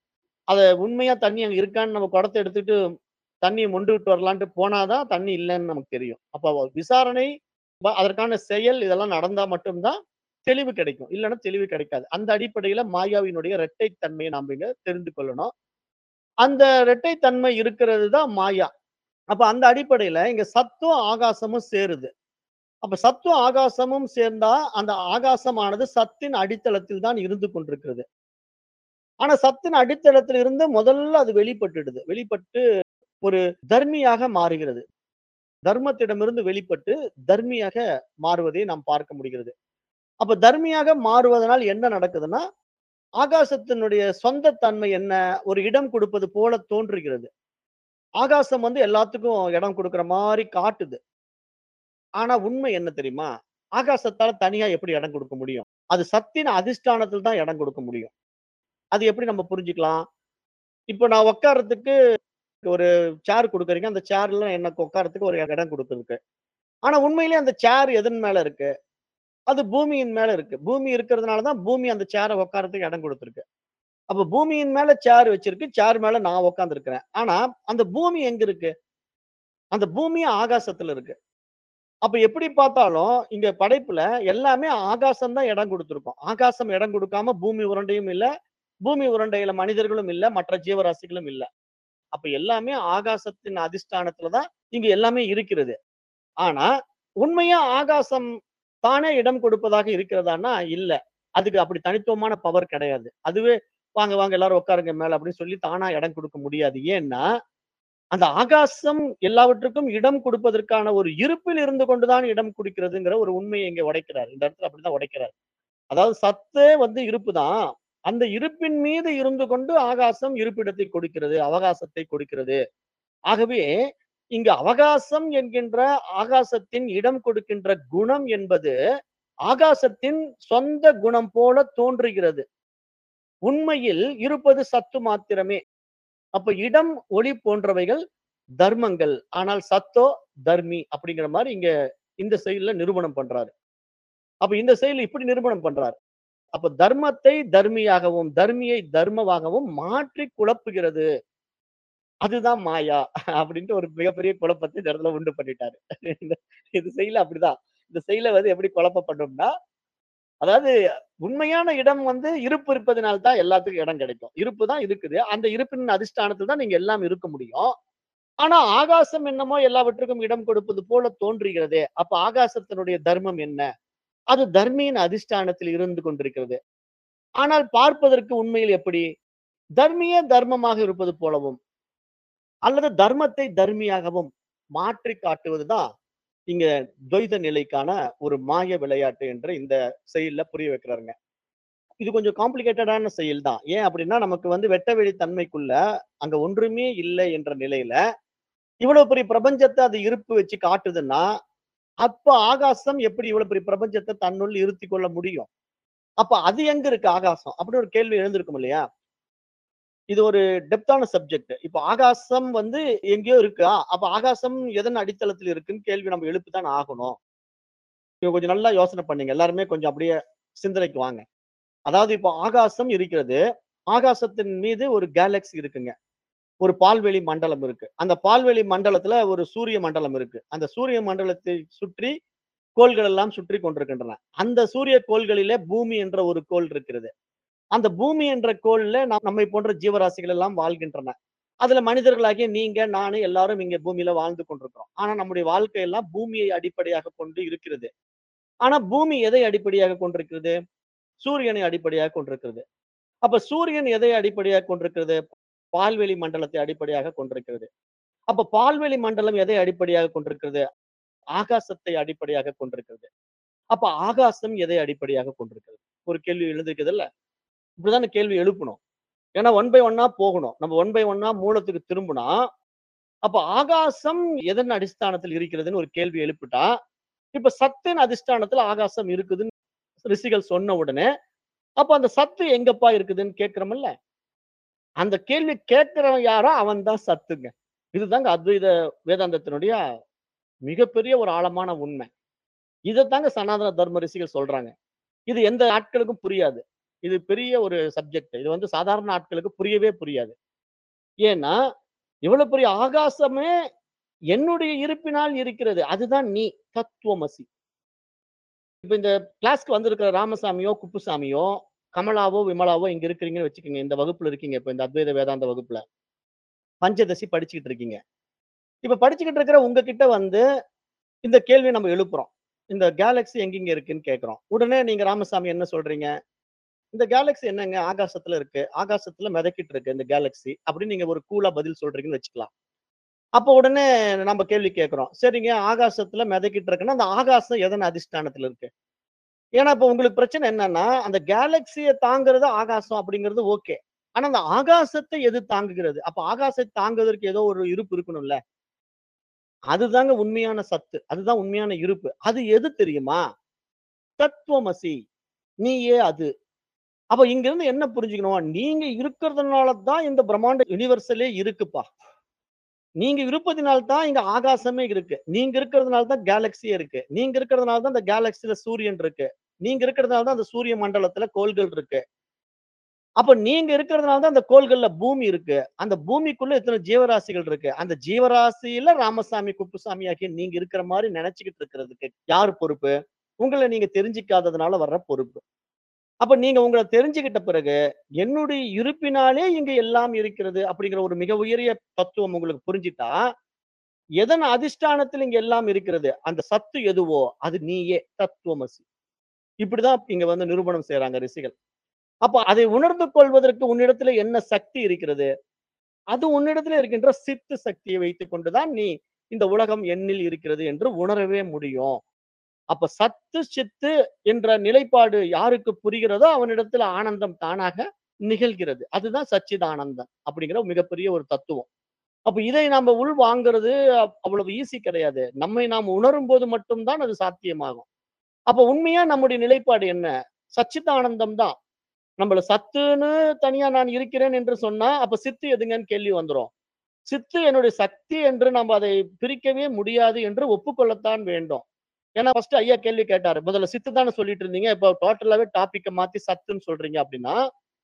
A: அத உண்மையா தண்ணி அங்க இருக்கான்னு நம்ம குடத்த எடுத்துட்டு தண்ணிய மொண்டுகிட்டு வரலான்ட்டு போனா தான் தண்ணி இல்லன்னு நமக்கு தெரியும். அப்ப விசாரணை, ப அதற்கான செயல் இதெல்லாம் நடந்தா மட்டும் தான் தெளிவு கிடைக்கும். இல்லன்னா தெளிவு கிடைக்காது. அந்த அடிப்படையில மாயாவினுடைய இரட்டைத்தன்மைய நாம இங்க தெரிந்து கொள்ளணும். அந்த இரட்டைத்தன்மை இருக்கிறது தான் மாயா. அப்ப அந்த அடிப்படையில இங்க சத்தும், ஆகாசமும் சேருது. அப்ப சத்தும், ஆகாசமும் சேர்ந்தா அந்த ஆகாசமானது சத்தின் அடித்தளத்தில் தான் இருந்து கொண்டிருக்கிறது. ஆனா சத்தின் அடித்தளத்தில் இருந்து முதல்ல அது வெளிப்பட்டுடுது. வெளிப்பட்டு ஒரு தர்மியாக மாறுகிறது. தர்மத்திடமிருந்து வெளிப்பட்டு தர்மியாக மாறுவதை நாம் பார்க்க முடிகிறது. அப்ப தர்மியாக மாறுவதனால் என்ன நடக்குதுன்னா, ஆகாசத்தினுடைய சொந்த தன்மை என்ன ஒரு இடம் கொடுப்பது போல தோன்றுகிறது ஆகாசம் வந்து எல்லாத்துக்கும் இடம் கொடுக்கிற மாதிரி காட்டுது ஆனா உண்மை என்ன தெரியுமா ஆகாசத்தால தனியா எப்படி இடம் கொடுக்க முடியும் அது சத்தின் அதிஷ்டானத்தில் தான் இடம் கொடுக்க முடியும் அது எப்படி நம்ம புரிஞ்சுக்கலாம் இப்போ நான் உட்கார்றதுக்கு ஒரு சேர் கொடுக்குறீங்க அந்த சேர்ல எனக்கு உட்கார்றதுக்கு ஒரு இடம் கொடுக்குறதுக்கு ஆனா உண்மையிலேயே அந்த சேர் எதன் மேல இருக்கு அது பூமியின் மேல இருக்கு பூமி இருக்கிறதுனால தான் பூமி அந்த சேரை உட்கார்றதுக்கு இடம் கொடுத்துருக்கு அப்ப பூமியின் மேல சேர் வச்சிருக்கு சேர் மேல நான் உட்கார்ந்துருக்கிறேன் ஆனா அந்த பூமி எங்க இருக்கு அந்த பூமி ஆகாசத்துல இருக்கு அப்ப எப்படி பார்த்தாலும் இங்க படைப்புல எல்லாமே ஆகாசம் தான் இடம் கொடுத்திருக்கும் ஆகாசம் இடம் கொடுக்காம பூமி உருண்டையும் இல்ல பூமி உருண்டையில மனிதர்களும் இல்ல மற்ற ஜீவராசிகளும் இல்ல அப்ப எல்லாமே ஆகாசத்தின் அதிஷ்டானத்துலதான் இங்க எல்லாமே இருக்கிறது ஆனா உண்மையா ஆகாசம் தானே இடம் கொடுப்பதாக இருக்கிறதான்னா இல்ல அதுக்கு அப்படி தனித்துவமான பவர் கிடையாது அதுவே வாங்க வாங்க எல்லாரும் உட்காருங்க மேல அப்படின்னு சொல்லி தானா இடம் கொடுக்க முடியாது ஏன்னா அந்த ஆகாசம் எல்லாவற்றுக்கும் இடம் கொடுப்பதற்கான ஒரு இருப்பில் இருந்து கொண்டுதான் இடம் கொடுக்கிறதுங்கிற ஒரு உண்மையை இங்க உடைக்கிறார் இந்த இடத்துல அப்படிதான் உடைக்கிறார் அதாவது சத்தே வந்து இருப்பு தான் அந்த இருப்பின் மீது இருந்து கொண்டு ஆகாசம் இருப்பிடத்தை கொடுக்கிறது அவகாசத்தை கொடுக்கிறது ஆகவே இங்கு அவகாசம் என்கின்ற ஆகாசத்தின் இடம் கொடுக்கின்ற குணம் என்பது ஆகாசத்தின் சொந்த குணம் போல தோன்றுகிறது உண்மையில் இருப்பது சத்து மாத்திரமே அப்ப இடம் ஒளி போன்றவைகள் தர்மங்கள் ஆனால் சத்தோ தர்மி அப்படிங்கிற மாதிரி இங்க இந்த செயல்ல நிரூபணம் பண்றாரு அப்ப இந்த செயல் இப்படி நிரூபணம் பண்றாரு அப்ப தர்மத்தை தர்மியாகவும் தர்மியை தர்மமாகவும் மாற்றி குழப்புகிறது அதுதான் மாயா அப்படின்ட்டு ஒரு மிகப்பெரிய குழப்பத்தை இந்த இடத்துல உண்டு பண்ணிட்டாரு இந்த- இது செயல அப்படிதான் இந்த செயல வந்து எப்படி குழப்பம் பண்ணோம்னா அதாவது உண்மையான இடம் வந்து இருப்பு இருப்பதனால தான் எல்லாத்துக்கும் இடம் கிடைக்கும் இருப்பு தான் இருக்குது அந்த இருப்பின் அதிஷ்டானத்தில் தான் நீங்க எல்லாம் இருக்க முடியும் ஆனா ஆகாசம் என்னமோ எல்லாவற்றுக்கும் இடம் கொடுப்பது போல தோன்றுகிறதே அப்ப ஆகாசத்தினுடைய தர்மம் என்ன அது தர்மியின் அதிஷ்டானத்தில் இருந்து கொண்டிருக்கிறது ஆனால் பார்ப்பதற்கு உண்மையில் எப்படி தர்மியே தர்மமாக இருப்பது போலவும் அல்லது தர்மத்தை தர்மியாகவும் மாற்றி காட்டுவதுதான் இங்க துவைத நிலைக்கான ஒரு மாய விளையாட்டு என்று இந்த செயல்ல புரிய வைக்கிறாருங்க இது கொஞ்சம் காம்ப்ளிகேட்டடான செயல் தான் ஏன் அப்படின்னா நமக்கு வந்து வெட்ட வெளி தன்மைக்குள்ள அங்க ஒன்றுமே இல்லை என்ற நிலையில இவ்வளவு பெரிய பிரபஞ்சத்தை அது இருப்பு வச்சு காட்டுதுன்னா அப்ப ஆகாசம் எப்படி இவ்வளவு பெரிய பிரபஞ்சத்தை தன்னுள் இருத்தி கொள்ள முடியும் அப்ப அது எங்க இருக்கு ஆகாசம் அப்படின்னு ஒரு கேள்வி எழுந்திருக்கும் இல்லையா இது ஒரு டெப்தான சப்ஜெக்ட் இப்போ ஆகாசம் வந்து எங்கேயோ இருக்கா அப்ப ஆகாசம் எதன் அடித்தளத்தில் இருக்குன்னு கேள்வி நம்ம எழுப்பிதான் ஆகணும் இவங்க கொஞ்சம் நல்லா யோசனை பண்ணீங்க எல்லாருமே கொஞ்சம் அப்படியே சிந்தனைக்கு வாங்க அதாவது இப்போ ஆகாசம் இருக்கிறது ஆகாசத்தின் மீது ஒரு கேலக்ஸி இருக்குங்க ஒரு பால்வெளி மண்டலம் இருக்கு அந்த பால்வெளி மண்டலத்துல ஒரு சூரிய மண்டலம் இருக்கு அந்த சூரிய மண்டலத்தை சுற்றி கோள்கள் எல்லாம் சுற்றி கொண்டிருக்கின்றன அந்த சூரிய கோள்களிலே பூமி என்ற ஒரு கோள் இருக்கிறது அந்த பூமி என்ற கோள்ல நாம் நம்மை போன்ற ஜீவராசிகள் எல்லாம் வாழ்கின்றன அதுல மனிதர்களாகிய நீங்க நானு எல்லாரும் இங்க பூமியில வாழ்ந்து கொண்டிருக்கிறோம் ஆனா நம்முடைய வாழ்க்கை எல்லாம் பூமியை அடிப்படையாக கொண்டு இருக்கிறது ஆனா பூமி எதை அடிப்படையாக கொண்டிருக்கிறது சூரியனை அடிப்படையாக கொண்டிருக்கிறது அப்ப சூரியன் எதை அடிப்படையாக கொண்டிருக்கிறது பால்வெளி மண்டலத்தை அடிப்படையாக கொண்டிருக்கிறது அப்ப பால்வெளி மண்டலம் எதை அடிப்படையாக கொண்டிருக்கிறது ஆகாசத்தை அடிப்படையாக கொண்டிருக்கிறது அப்ப ஆகாசம் எதை அடிப்படையாக கொண்டிருக்கிறது ஒரு கேள்வி எழுந்திருக்குது இல்ல இப்படிதான் கேள்வி எழுப்பணும் ஏன்னா ஒன் பை ஒன்னா போகணும் நம்ம ஒன் பை ஒன்னா மூலத்துக்கு திரும்பினா அப்ப ஆகாசம் எதன் அடிஸ்தானத்தில் இருக்கிறதுன்னு ஒரு கேள்வி எழுப்பிட்டா இப்ப சத்தின் அதிஷ்டானத்துல ஆகாசம் இருக்குதுன்னு ரிஷிகள் சொன்ன உடனே அப்ப அந்த சத்து எங்கப்பா இருக்குதுன்னு கேட்கிறோம்ல அந்த கேள்வி கேட்கிறவன் யாரோ அவன் தான் சத்துங்க இதுதாங்க அத்வைத வேதாந்தத்தினுடைய மிகப்பெரிய ஒரு ஆழமான உண்மை இதைத்தாங்க சனாதன தர்ம ரிஷிகள் சொல்றாங்க இது எந்த ஆட்களுக்கும் புரியாது இது பெரிய ஒரு சப்ஜெக்ட் இது வந்து சாதாரண ஆட்களுக்கு புரியவே புரியாது ஏன்னா இவ்வளவு பெரிய ஆகாசமே என்னுடைய இருப்பினால் இருக்கிறது அதுதான் நீ தத்துவமசி இப்ப இந்த கிளாஸ்க்கு வந்திருக்கிற ராமசாமியோ குப்புசாமியோ கமலாவோ விமலாவோ இங்க இருக்கிறீங்கன்னு வச்சுக்கோங்க இந்த வகுப்புல இருக்கீங்க இப்ப இந்த அத்வைத வேதாந்த வகுப்புல பஞ்சதசி படிச்சுக்கிட்டு இருக்கீங்க இப்ப படிச்சுக்கிட்டு இருக்கிற உங்ககிட்ட வந்து இந்த கேள்வி நம்ம எழுப்புறோம் இந்த கேலக்ஸி எங்கெங்க இருக்குன்னு கேக்குறோம் உடனே நீங்க ராமசாமி என்ன சொல்றீங்க இந்த கேலக்ஸி என்னங்க ஆகாசத்துல இருக்கு ஆகாசத்துல மிதக்கிட்டு இருக்கு இந்த கேலக்ஸி அப்படின்னு நீங்க ஒரு கூலா பதில் சொல்றீங்கன்னு வச்சுக்கலாம் அப்போ உடனே நம்ம கேள்வி கேட்கிறோம் சரிங்க ஆகாசத்துல மிதக்கிட்டு இருக்குன்னா அந்த ஆகாசம் எதன் அதிஷ்டானத்துல இருக்கு ஏன்னா இப்ப உங்களுக்கு பிரச்சனை என்னன்னா அந்த கேலக்சிய தாங்குறது ஆகாசம் அப்படிங்கிறது ஓகே ஆனா அந்த ஆகாசத்தை எது தாங்குகிறது அப்ப ஆகாசத்தை தாங்குவதற்கு ஏதோ ஒரு இருப்பு இருக்கணும்ல அதுதாங்க உண்மையான சத்து அதுதான் உண்மையான இருப்பு அது எது தெரியுமா தத்துவமசி நீயே அது அப்ப இங்க இருந்து என்ன புரிஞ்சுக்கணும் நீங்க இருக்கிறதுனால தான் இந்த பிரம்மாண்ட யுனிவர்சலே இருக்குப்பா நீங்க இருப்பதினால தான் இங்க ஆகாசமே இருக்கு நீங்க இருக்கிறதுனால தான் கேலக்சியே இருக்கு நீங்க இருக்கிறதுனால தான் இந்த கேலக்சில சூரியன் இருக்கு நீங்க இருக்கிறதுனால தான் அந்த சூரிய மண்டலத்துல கோள்கள் இருக்கு அப்ப நீங்க இருக்கிறதுனால தான் அந்த கோள்கள்ல பூமி இருக்கு அந்த பூமிக்குள்ள எத்தனை ஜீவராசிகள் இருக்கு அந்த ஜீவராசியில ராமசாமி குப்புசாமி ஆகிய நீங்க இருக்கிற மாதிரி நினைச்சுக்கிட்டு இருக்கிறதுக்கு யார் பொறுப்பு உங்களை நீங்க தெரிஞ்சுக்காததுனால வர்ற பொறுப்பு அப்ப நீங்க உங்களை தெரிஞ்சுக்கிட்ட பிறகு என்னுடைய இருப்பினாலே இங்க எல்லாம் இருக்கிறது அப்படிங்கிற ஒரு மிக உயரிய தத்துவம் உங்களுக்கு புரிஞ்சிட்டா எதன் அதிஷ்டானத்தில் இங்க எல்லாம் இருக்கிறது அந்த சத்து எதுவோ அது நீயே தத்துவமசி இப்படிதான் இங்க வந்து நிரூபணம் செய்யறாங்க ரிஷிகள் அப்ப அதை உணர்ந்து கொள்வதற்கு உன்னிடத்துல என்ன சக்தி இருக்கிறது அது உன்னிடத்துல இருக்கின்ற சித்து சக்தியை வைத்துக் கொண்டுதான் நீ இந்த உலகம் எண்ணில் இருக்கிறது என்று உணரவே முடியும் அப்ப சத்து சித்து என்ற நிலைப்பாடு யாருக்கு புரிகிறதோ அவனிடத்துல ஆனந்தம் தானாக நிகழ்கிறது அதுதான் சச்சிதானந்தம் அப்படிங்கிற மிகப்பெரிய ஒரு தத்துவம் அப்ப இதை நாம உள் வாங்குறது அவ்- அவ்வளவு ஈஸி கிடையாது நம்மை நாம் உணரும் போது மட்டும்தான் அது சாத்தியமாகும் அப்ப உண்மையா நம்முடைய நிலைப்பாடு என்ன சச்சிதானந்தம் தான் நம்மள சத்துன்னு தனியா நான் இருக்கிறேன் என்று சொன்னா அப்ப சித்து எதுங்கன்னு கேள்வி வந்துரும் சித்து என்னுடைய சக்தி என்று நம்ம அதை பிரிக்கவே முடியாது என்று ஒப்புக்கொள்ளத்தான் வேண்டும் ஏன்னா ஃபர்ஸ்ட் ஐயா கேள்வி கேட்டாரு முதல்ல சித்து தானே சொல்லிட்டு இருந்தீங்க இப்போ டோட்டலாவே டாபிக்க மாத்தி சத்துன்னு சொல்றீங்க அப்படின்னா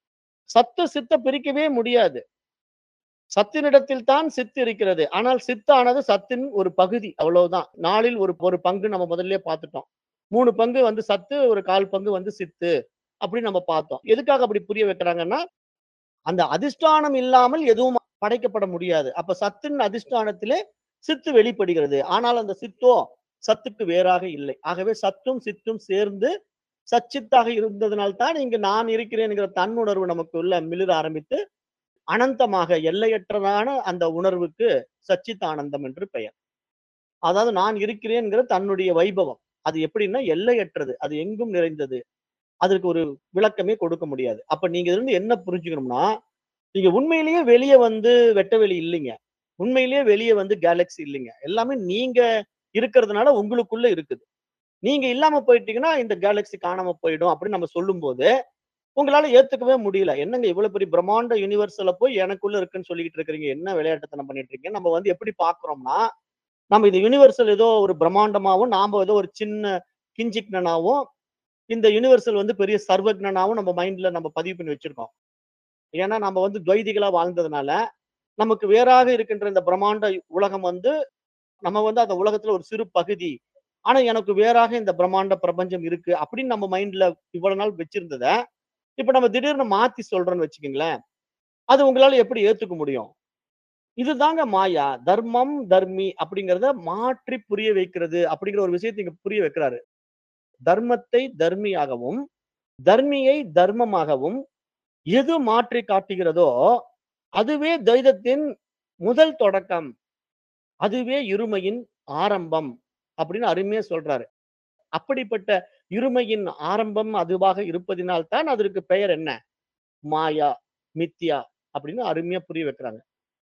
A: சத்து சித்த பிரிக்கவே முடியாது சத்தினிடத்தில் தான் சித்து இருக்கிறது ஆனால் சித்தானது சத்தின் ஒரு பகுதி அவ்வளவுதான் நாளில் ஒரு ஒரு பங்கு நம்ம முதல்ல பார்த்துட்டோம் மூணு பங்கு வந்து சத்து ஒரு கால் பங்கு வந்து சித்து அப்படி நம்ம பார்த்தோம் எதுக்காக அப்படி புரிய வைக்கிறாங்கன்னா அந்த அதிஷ்டானம் இல்லாமல் எதுவும் படைக்கப்பட முடியாது அப்ப சத்தின் அதிஷ்டானத்திலே சித்து வெளிப்படுகிறது ஆனால் அந்த சித்தோ சத்துக்கு வேறாக இல்லை ஆகவே சத்தும் சித்தும் சேர்ந்து சச்சித்தாக இருந்ததனால்தான் இங்கு நான் இருக்கிறேன்ங்கிற தன்னுணர்வு நமக்குள்ள மிளிர ஆரம்பித்து அனந்தமாக எல்லையற்றதான அந்த உணர்வுக்கு சச்சித் ஆனந்தம் என்று பெயர் அதாவது நான் இருக்கிறேன்கிற தன்னுடைய வைபவம் அது எப்படின்னா எல்லையற்றது அது எங்கும் நிறைந்தது அதற்கு ஒரு விளக்கமே கொடுக்க முடியாது அப்ப நீங்க இதுல இருந்து என்ன புரிஞ்சுக்கணும்னா நீங்க உண்மையிலேயே வெளியே வந்து வெட்டவெளி இல்லைங்க உண்மையிலேயே வெளியே வந்து கேலக்ஸி இல்லைங்க எல்லாமே நீங்க இருக்கிறதுனால உங்களுக்குள்ள இருக்குது நீங்க இல்லாம போயிட்டீங்கன்னா இந்த கேலக்ஸி காணாம போயிடும் அப்படின்னு நம்ம சொல்லும்போது உங்களால ஏத்துக்கவே முடியல என்னங்க இவ்வளவு பெரிய பிரம்மாண்ட யூனிவர்சல்ல போய் எனக்குள்ள இருக்குன்னு சொல்லிட்டு இருக்கிறீங்க என்ன விளையாட்டுத்தனம் பண்ணிட்டு இருக்கீங்க நம்ம வந்து எப்படி பாக்குறோம்னா நம்ம இந்த யூனிவர்சல் ஏதோ ஒரு பிரம்மாண்டமாவும் நாம ஏதோ ஒரு சின்ன கிஞ்சிக்னனாவும் இந்த யூனிவர்சல் வந்து பெரிய சர்வக்னனாவும் நம்ம மைண்ட்ல நம்ம பதிவு பண்ணி வச்சிருக்கோம் ஏன்னா நம்ம வந்து துவைதிகளா வாழ்ந்ததுனால நமக்கு வேறாக இருக்கின்ற இந்த பிரம்மாண்ட உலகம் வந்து நம்ம வந்து அந்த உலகத்துல ஒரு சிறு பகுதி ஆனா எனக்கு வேறாக இந்த பிரம்மாண்ட பிரபஞ்சம் இருக்கு அப்படின்னு நம்ம மைண்ட்ல இவ்வளவு நாள் வச்சிருந்தத இப்ப நம்ம திடீர்னு மாத்தி சொல்றோம்னு வச்சுக்கோங்களேன் அது உங்களால எப்படி ஏத்துக்க முடியும் இதுதாங்க மாயா தர்மம் தர்மி அப்படிங்கிறத மாற்றி புரிய வைக்கிறது அப்படிங்கிற ஒரு விஷயத்தை இங்க புரிய வைக்கிறாரு தர்மத்தை தர்மியாகவும் தர்மியை தர்மமாகவும் எது மாற்றி காட்டுகிறதோ அதுவே துவைதத்தின் முதல் தொடக்கம் அதுவே இருமையின் ஆரம்பம் அப்படின்னு அருமையா சொல்றாரு அப்படிப்பட்ட இருமையின் ஆரம்பம் அதுவாக இருப்பதினால் தான் அதற்கு பெயர் என்ன மாயா மித்யா அப்படின்னு அருமையா புரிய வைக்கிறாங்க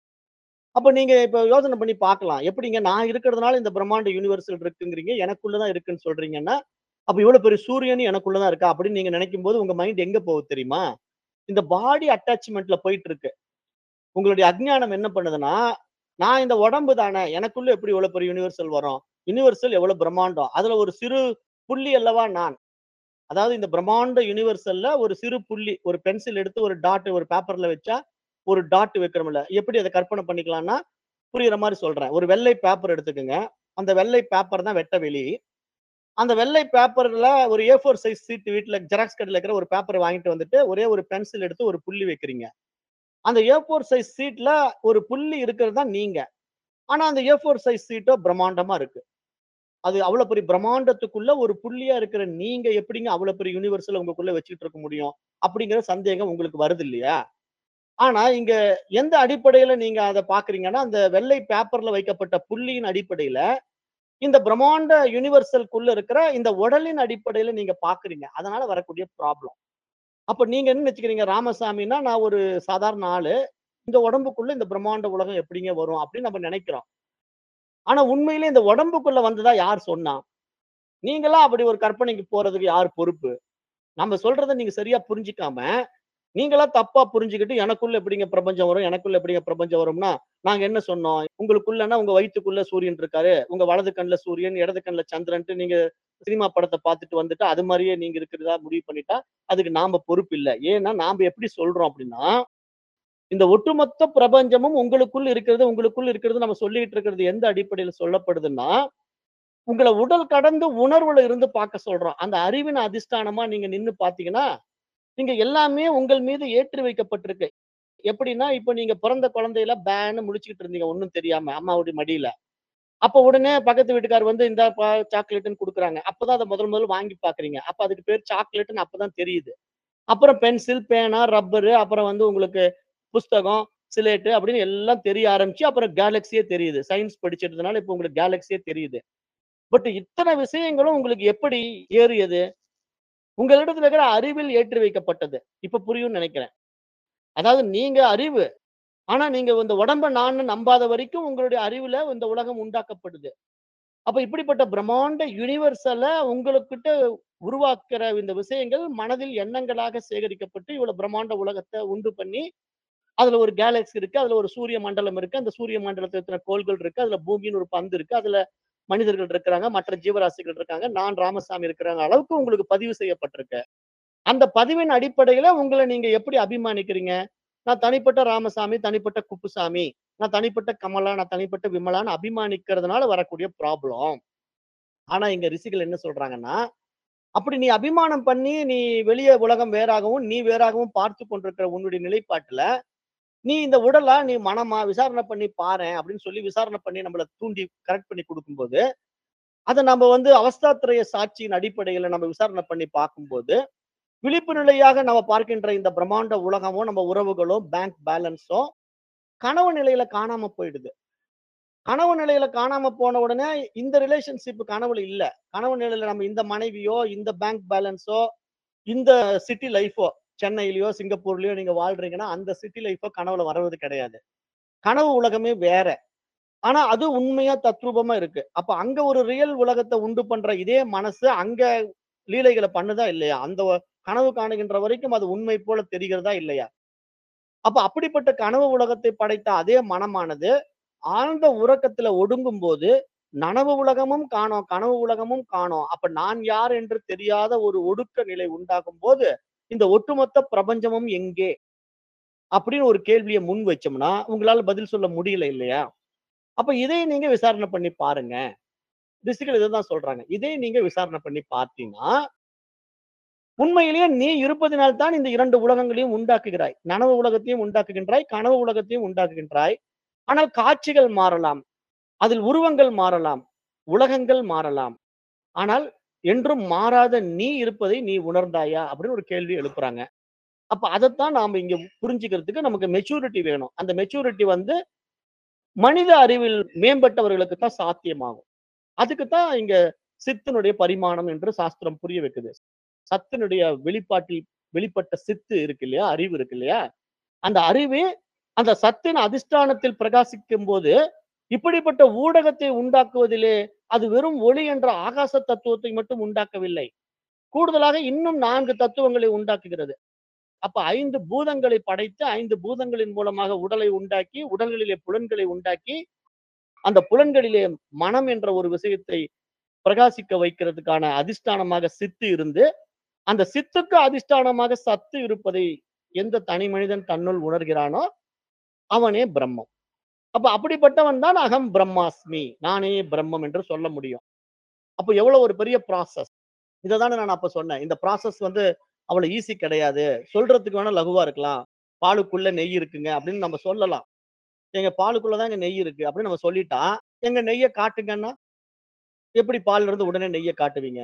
A: அப்ப நீங்க இப்ப யோசனை பண்ணி பார்க்கலாம் எப்படிங்க நான் இருக்கிறதுனால இந்த பிரம்மாண்ட யூனிவர்சல் இருக்குங்கிறீங்க எனக்குள்ளதான் இருக்குன்னு சொல்றீங்கன்னா அப்ப இவ்வளவு பெரிய சூரியன் எனக்குள்ளதான் இருக்கா அப்படின்னு நீங்க நினைக்கும் போது உங்க மைண்ட் எங்க போகுது தெரியுமா இந்த பாடி அட்டாச்மெண்ட்ல போயிட்டு இருக்கு உங்களுடைய அஜ்ஞானம் என்ன பண்ணுதுன்னா நான் இந்த உடம்பு தானே எனக்குள்ள எப்படி இவ்வளவு பெரிய யூனிவர்சல் வரும் யூனிவர்சல் எவ்வளவு பிரம்மாண்டம் அதுல ஒரு சிறு புள்ளி அல்லவா நான் அதாவது இந்த பிரம்மாண்ட யூனிவர்சல்ல ஒரு சிறு புள்ளி ஒரு பென்சில் எடுத்து ஒரு டாட் ஒரு பேப்பர்ல வச்சா ஒரு டாட் வைக்கிறோம்ல எப்படி அதை கற்பனை பண்ணிக்கலாம்னா புரியுற மாதிரி சொல்றேன் ஒரு வெள்ளை பேப்பர் எடுத்துக்கோங்க அந்த வெள்ளை பேப்பர் தான் வெட்ட வெளி அந்த வெள்ளை பேப்பர்ல ஒரு ஏ ஃபோர் சைஸ் சீட் வீட்டுல ஜெராக்ஸ் கடையில் இருக்கிற ஒரு பேப்பரை வாங்கிட்டு வந்துட்டு ஒரே ஒரு பென்சில் எடுத்து ஒரு புள்ளி வைக்கிறீங்க அந்த ஏ ஃபோர் சைஸ் சீட்ல ஒரு புள்ளி இருக்கிறது தான் நீங்க ஆனா அந்த ஏ ஃபோர் சைஸ் சீட்டோ பிரம்மாண்டமா இருக்கு அது அவ்வளவு பெரிய பிரம்மாண்டத்துக்குள்ள ஒரு புள்ளியா இருக்கிற நீங்க எப்படிங்க அவ்வளவு பெரிய யூனிவர்சல் உங்களுக்குள்ள வச்சுட்டு இருக்க முடியும் அப்படிங்கிற சந்தேகம் உங்களுக்கு வருது இல்லையா ஆனா இங்க எந்த அடிப்படையில நீங்க அதை பாக்குறீங்கன்னா அந்த வெள்ளை பேப்பர்ல வைக்கப்பட்ட புள்ளியின் அடிப்படையில இந்த பிரம்மாண்ட யுனிவர்சல்குள்ள இருக்கிற இந்த உடலின் அடிப்படையில நீங்க பாக்குறீங்க அதனால வரக்கூடிய ப்ராப்ளம் அப்ப நீங்க என்ன நினைச்சுக்கிறீங்க ராமசாமின்னா நான் ஒரு சாதாரண ஆளு இந்த உடம்புக்குள்ள இந்த பிரம்மாண்ட உலகம் எப்படிங்க வரும் அப்படின்னு நம்ம நினைக்கிறோம் ஆனா உண்மையிலே இந்த உடம்புக்குள்ள வந்ததா யார் சொன்னா நீங்களா அப்படி ஒரு கற்பனைக்கு போறதுக்கு யார் பொறுப்பு நம்ம சொல்றதை நீங்க சரியா புரிஞ்சுக்காம நீங்களா தப்பா புரிஞ்சுக்கிட்டு எனக்குள்ள எப்படிங்க பிரபஞ்சம் வரும் எனக்குள்ள எப்படிங்க பிரபஞ்சம் வரும்னா நாங்க என்ன சொன்னோம் உங்களுக்குள்ளன்னா உங்க வயித்துக்குள்ள சூரியன் இருக்காரு உங்க வலது கண்ணுல சூரியன் இடது கண்ணுல சந்திரன்ட்டு நீங்க சினிமா படத்தை பார்த்துட்டு வந்துட்டு அது மாதிரியே நீங்க இருக்கிறதா முடிவு பண்ணிட்டா அதுக்கு நாம பொறுப்பு இல்லை ஏன்னா நாம எப்படி சொல்றோம் அப்படின்னா இந்த ஒட்டுமொத்த பிரபஞ்சமும் உங்களுக்குள் இருக்கிறது உங்களுக்குள் இருக்கிறது நம்ம சொல்லிட்டு இருக்கிறது எந்த அடிப்படையில சொல்லப்படுதுன்னா உங்களை உடல் கடந்து உணர்வுல இருந்து பார்க்க சொல்றோம் அந்த அறிவின் அதிஷ்டானமா நீங்க நின்னு பாத்தீங்கன்னா நீங்க எல்லாமே உங்கள் மீது ஏற்றி வைக்கப்பட்டிருக்கு எப்படின்னா இப்ப நீங்க பிறந்த குழந்தையில பேன்னு முழிச்சுக்கிட்டு இருந்தீங்க ஒண்ணும் தெரியாம அம்மாவுடைய மடியில அப்ப உடனே பக்கத்து வீட்டுக்கார் வந்து இந்த சாக்லேட்னு கொடுக்குறாங்க அப்பதான் அதை முதல் முதல்ல வாங்கி பாக்குறீங்க அப்ப அதுக்கு பேர் சாக்லேட்னு அப்பதான் தெரியுது அப்புறம் பென்சில் பேனா ரப்பரு அப்புறம் வந்து உங்களுக்கு புஸ்தகம் சிலேட்டு அப்படின்னு எல்லாம் தெரிய ஆரம்பிச்சு அப்புறம் கேலக்சியே தெரியுது சயின்ஸ் படிச்சிட்டதுனால இப்ப உங்களுக்கு கேலக்சியே தெரியுது பட் இத்தனை விஷயங்களும் உங்களுக்கு எப்படி ஏறியது உங்களிடத்துல இருக்கிற அறிவில் ஏற்றி வைக்கப்பட்டது இப்ப புரியும்னு நினைக்கிறேன் அதாவது நீங்க அறிவு ஆனா நீங்க இந்த உடம்ப நான் நம்பாத வரைக்கும் உங்களுடைய அறிவுல இந்த உலகம் உண்டாக்கப்படுது அப்ப இப்படிப்பட்ட பிரம்மாண்ட யுனிவர்சல உங்களுக்கிட்ட உருவாக்குற இந்த விஷயங்கள் மனதில் எண்ணங்களாக சேகரிக்கப்பட்டு இவ்வளவு பிரம்மாண்ட உலகத்தை உண்டு பண்ணி அதுல ஒரு கேலக்சி இருக்கு அதுல ஒரு சூரிய மண்டலம் இருக்கு அந்த சூரிய மண்டலத்துல எத்தனை கோள்கள் இருக்கு அதுல பூமின்னு ஒரு பந்து இருக்கு அதுல மனிதர்கள் இருக்கிறாங்க மற்ற ஜீவராசிகள் இருக்காங்க நான் ராமசாமி இருக்கிறாங்க அளவுக்கு உங்களுக்கு பதிவு செய்யப்பட்டிருக்கு அந்த பதிவின் அடிப்படையில உங்களை நீங்க எப்படி அபிமானிக்கிறீங்க நான் தனிப்பட்ட ராமசாமி தனிப்பட்ட குப்புசாமி நான் தனிப்பட்ட கமலா நான் தனிப்பட்ட விமலான்னு அபிமானிக்கிறதுனால வரக்கூடிய ப்ராப்ளம் ஆனா இங்க ரிஷிகள் என்ன சொல்றாங்கன்னா அப்படி நீ அபிமானம் பண்ணி நீ வெளியே உலகம் வேறாகவும் நீ வேறாகவும் பார்த்து கொண்டிருக்கிற உன்னுடைய நிலைப்பாட்டுல நீ இந்த உடலா நீ மனமா விசாரணை பண்ணி பாரேன் அப்படின்னு சொல்லி விசாரணை பண்ணி நம்மள தூண்டி கரெக்ட் பண்ணி கொடுக்கும்போது அதை நம்ம வந்து அவஸ்தாத்திரைய சாட்சியின் அடிப்படையில நம்ம விசாரணை பண்ணி பார்க்கும்போது விழிப்பு நிலையாக நம்ம பார்க்கின்ற இந்த பிரம்மாண்ட உலகமோ நம்ம உறவுகளோ பேங்க் பேலன்ஸோ கனவு நிலையில காணாம போயிடுது கனவு நிலையில காணாம போன உடனே இந்த ரிலேஷன்ஷிப் கனவுல இல்ல கனவு நிலையில நம்ம இந்த மனைவியோ இந்த பேங்க் பேலன்ஸோ இந்த சிட்டி லைஃபோ சென்னையிலயோ சிங்கப்பூர்லயோ நீங்க வாழ்றீங்கன்னா அந்த சிட்டி லைஃபோ கனவுல வர்றது கிடையாது கனவு உலகமே வேற ஆனா அது உண்மையா தத்ரூபமா இருக்கு அப்ப அங்க ஒரு ரியல் உலகத்தை உண்டு பண்ற இதே மனசு அங்க லீலைகளை பண்ணுதா இல்லையா அந்த வ- கனவு காணுகின்ற வரைக்கும் அது உண்மை போல தெரிகிறதா இல்லையா அப்ப அப்படிப்பட்ட கனவு உலகத்தை படைத்த அதே மனமானது ஆழ்ந்த உறக்கத்துல ஒடுங்கும் போது நனவு உலகமும் காணோம் கனவு உலகமும் காணோம் அப்ப நான் யார் என்று தெரியாத ஒரு ஒடுக்க நிலை உண்டாகும் போது இந்த ஒட்டுமொத்த பிரபஞ்சமும் எங்கே அப்படின்னு ஒரு கேள்வியை முன் வச்சோம்னா உங்களால பதில் சொல்ல முடியல இல்லையா அப்ப இதை நீங்க விசாரணை பண்ணி பாருங்க ரிஷிகள் இதைதான் சொல்றாங்க இதை நீங்க விசாரணை பண்ணி பார்த்தீங்கன்னா உண்மையிலேயே நீ இருப்பதினால் தான் இந்த இரண்டு உலகங்களையும் உண்டாக்குகிறாய் நனவு உலகத்தையும் உண்டாக்குகின்றாய் கனவு உலகத்தையும் உண்டாக்குகின்றாய் ஆனால் காட்சிகள் மாறலாம் அதில் உருவங்கள் மாறலாம் உலகங்கள் மாறலாம் ஆனால் என்றும் மாறாத நீ இருப்பதை நீ உணர்ந்தாயா அப்படின்னு ஒரு கேள்வி எழுப்புறாங்க அப்ப அதைத்தான் நாம இங்க புரிஞ்சுக்கிறதுக்கு நமக்கு மெச்சூரிட்டி வேணும் அந்த மெச்சூரிட்டி வந்து மனித அறிவில் மேம்பட்டவர்களுக்கு தான் சாத்தியமாகும் அதுக்கு தான் இங்க சித்தினுடைய பரிமாணம் என்று சாஸ்திரம் புரிய வைக்குது சத்தினுடைய வெளிப்பாட்டில் வெளிப்பட்ட சித்து இருக்கு இல்லையா அறிவு இருக்கு இல்லையா அந்த அறிவு அந்த சத்தின் அதிஷ்டானத்தில் பிரகாசிக்கும் போது இப்படிப்பட்ட ஊடகத்தை உண்டாக்குவதிலே அது வெறும் ஒளி என்ற ஆகாச தத்துவத்தை மட்டும் உண்டாக்கவில்லை கூடுதலாக இன்னும் நான்கு தத்துவங்களை உண்டாக்குகிறது அப்ப ஐந்து பூதங்களை படைத்து ஐந்து பூதங்களின் மூலமாக உடலை உண்டாக்கி உடல்களிலே புலன்களை உண்டாக்கி அந்த புலன்களிலே மனம் என்ற ஒரு விஷயத்தை பிரகாசிக்க வைக்கிறதுக்கான அதிஷ்டானமாக சித்து இருந்து அந்த சித்துக்கு அதிஷ்டானமாக சத்து இருப்பதை எந்த தனி மனிதன் தன்னுள் உணர்கிறானோ அவனே பிரம்மம் அப்ப அப்படிப்பட்டவன் தான் அகம் பிரம்மாஸ்மி நானே பிரம்மம் என்று சொல்ல முடியும் அப்ப எவ்வளவு ஒரு பெரிய ப்ராசஸ் இதை தானே நான் அப்ப சொன்னேன் இந்த ப்ராசஸ் வந்து அவ்வளவு ஈஸி கிடையாது சொல்றதுக்கு வேணா லகுவா இருக்கலாம் பாலுக்குள்ள நெய் இருக்குங்க அப்படின்னு நம்ம சொல்லலாம் எங்க பாலுக்குள்ளதான் எங்க நெய் இருக்கு அப்படின்னு நம்ம சொல்லிட்டா எங்க நெய்யை காட்டுங்கன்னா எப்படி பால்ல இருந்து உடனே நெய்யை காட்டுவீங்க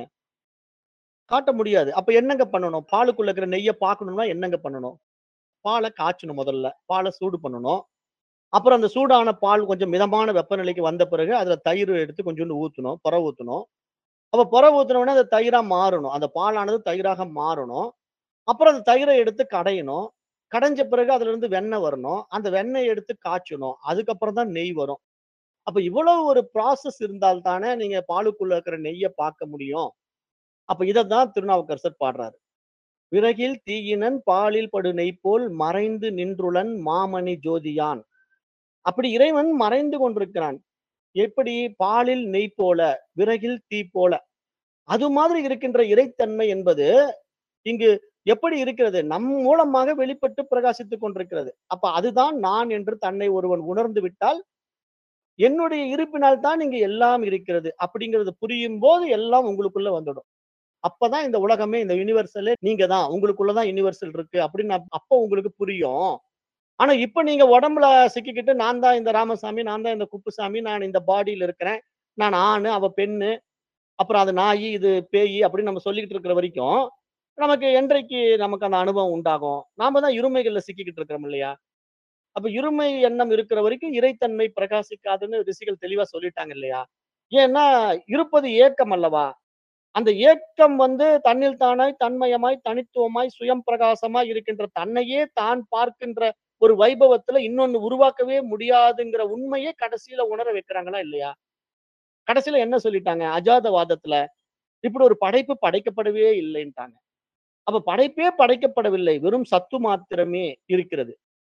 A: காட்ட முடியாது அப்ப என்னங்க பண்ணணும் பாலுக்குள்ள இருக்கிற நெய்யை பார்க்கணும்னா என்னங்க பண்ணணும் பாலை காய்ச்சணும் முதல்ல பாலை சூடு பண்ணணும் அப்புறம் அந்த சூடான பால் கொஞ்சம் மிதமான வெப்பநிலைக்கு வந்த பிறகு அதுல தயிர் எடுத்து கொஞ்சோண்டு ஊத்தணும் புற ஊத்தணும் அப்ப புற ஊத்துன உடனே அது தயிரா மாறணும் அந்த பாலானது தயிராக மாறணும் அப்புறம் அந்த தயிரை எடுத்து கடையணும் கடைஞ்ச பிறகு அதுல இருந்து வெண்ணெய் வரணும் அந்த வெண்ணெய் எடுத்து காய்ச்சணும் அதுக்கப்புறம் தான் நெய் வரும் அப்ப இவ்வளவு ஒரு ப்ராசஸ் இருந்தால் தானே நீங்க பாலுக்குள்ள இருக்கிற நெய்யை பார்க்க முடியும் அப்ப இதைத்தான் திருநாவுக்கரசர் பாடுறாரு விறகில் தீயினன் பாலில் படு நெய் போல் மறைந்து நின்றுளன் மாமணி ஜோதியான் அப்படி இறைவன் மறைந்து கொண்டிருக்கிறான் எப்படி பாலில் நெய் போல விறகில் தீ போல அது மாதிரி இருக்கின்ற இறைத்தன்மை என்பது இங்கு எப்படி இருக்கிறது நம் மூலமாக வெளிப்பட்டு பிரகாசித்துக் கொண்டிருக்கிறது அப்ப அதுதான் நான் என்று தன்னை ஒருவன் உணர்ந்து விட்டால் என்னுடைய இருப்பினால் தான் இங்க எல்லாம் இருக்கிறது அப்படிங்கிறது புரியும் போது எல்லாம் உங்களுக்குள்ள வந்துடும் அப்பதான் இந்த உலகமே இந்த யூனிவர்சலே நீங்க தான் உங்களுக்குள்ளதான் யூனிவர்சல் இருக்கு அப்படின்னு அப்ப- அப்ப உங்களுக்கு புரியும் ஆனா இப்ப நீங்க உடம்புல சிக்கிக்கிட்டு நான் தான் இந்த ராமசாமி நான் தான் இந்த குப்புசாமி நான் இந்த பாடியில இருக்கிறேன் நான் ஆணு அவ பெண்ணு அப்புறம் அது நாய் இது பேய் அப்படின்னு நம்ம சொல்லிக்கிட்டு இருக்கிற வரைக்கும் நமக்கு என்றைக்கு நமக்கு அந்த அனுபவம் உண்டாகும் நாம தான் இருமைகள்ல சிக்கிக்கிட்டு இருக்கிறோம் இல்லையா அப்ப இருமை எண்ணம் இருக்கிற வரைக்கும் இறைத்தன்மை பிரகாசிக்காதுன்னு ரிஷிகள் தெளிவா சொல்லிட்டாங்க இல்லையா ஏன்னா இருப்பது ஏக்கம் அல்லவா அந்த ஏக்கம் வந்து தன்னில் தானாய் தன்மயமாய் தனித்துவமாய் சுயம் பிரகாசமாய் இருக்கின்ற தன்னையே தான் பார்க்கின்ற ஒரு வைபவத்துல இன்னொன்னு உருவாக்கவே முடியாதுங்கிற உண்மையை கடைசியில உணர வைக்கிறாங்களா இல்லையா கடைசியில என்ன சொல்லிட்டாங்க அஜாதவாதத்துல இப்படி ஒரு படைப்பு படைக்கப்படவே இல்லைன்ட்டாங்க அப்ப படைப்பே படைக்கப்படவில்லை வெறும் சத்து மாத்திரமே இருக்கிறது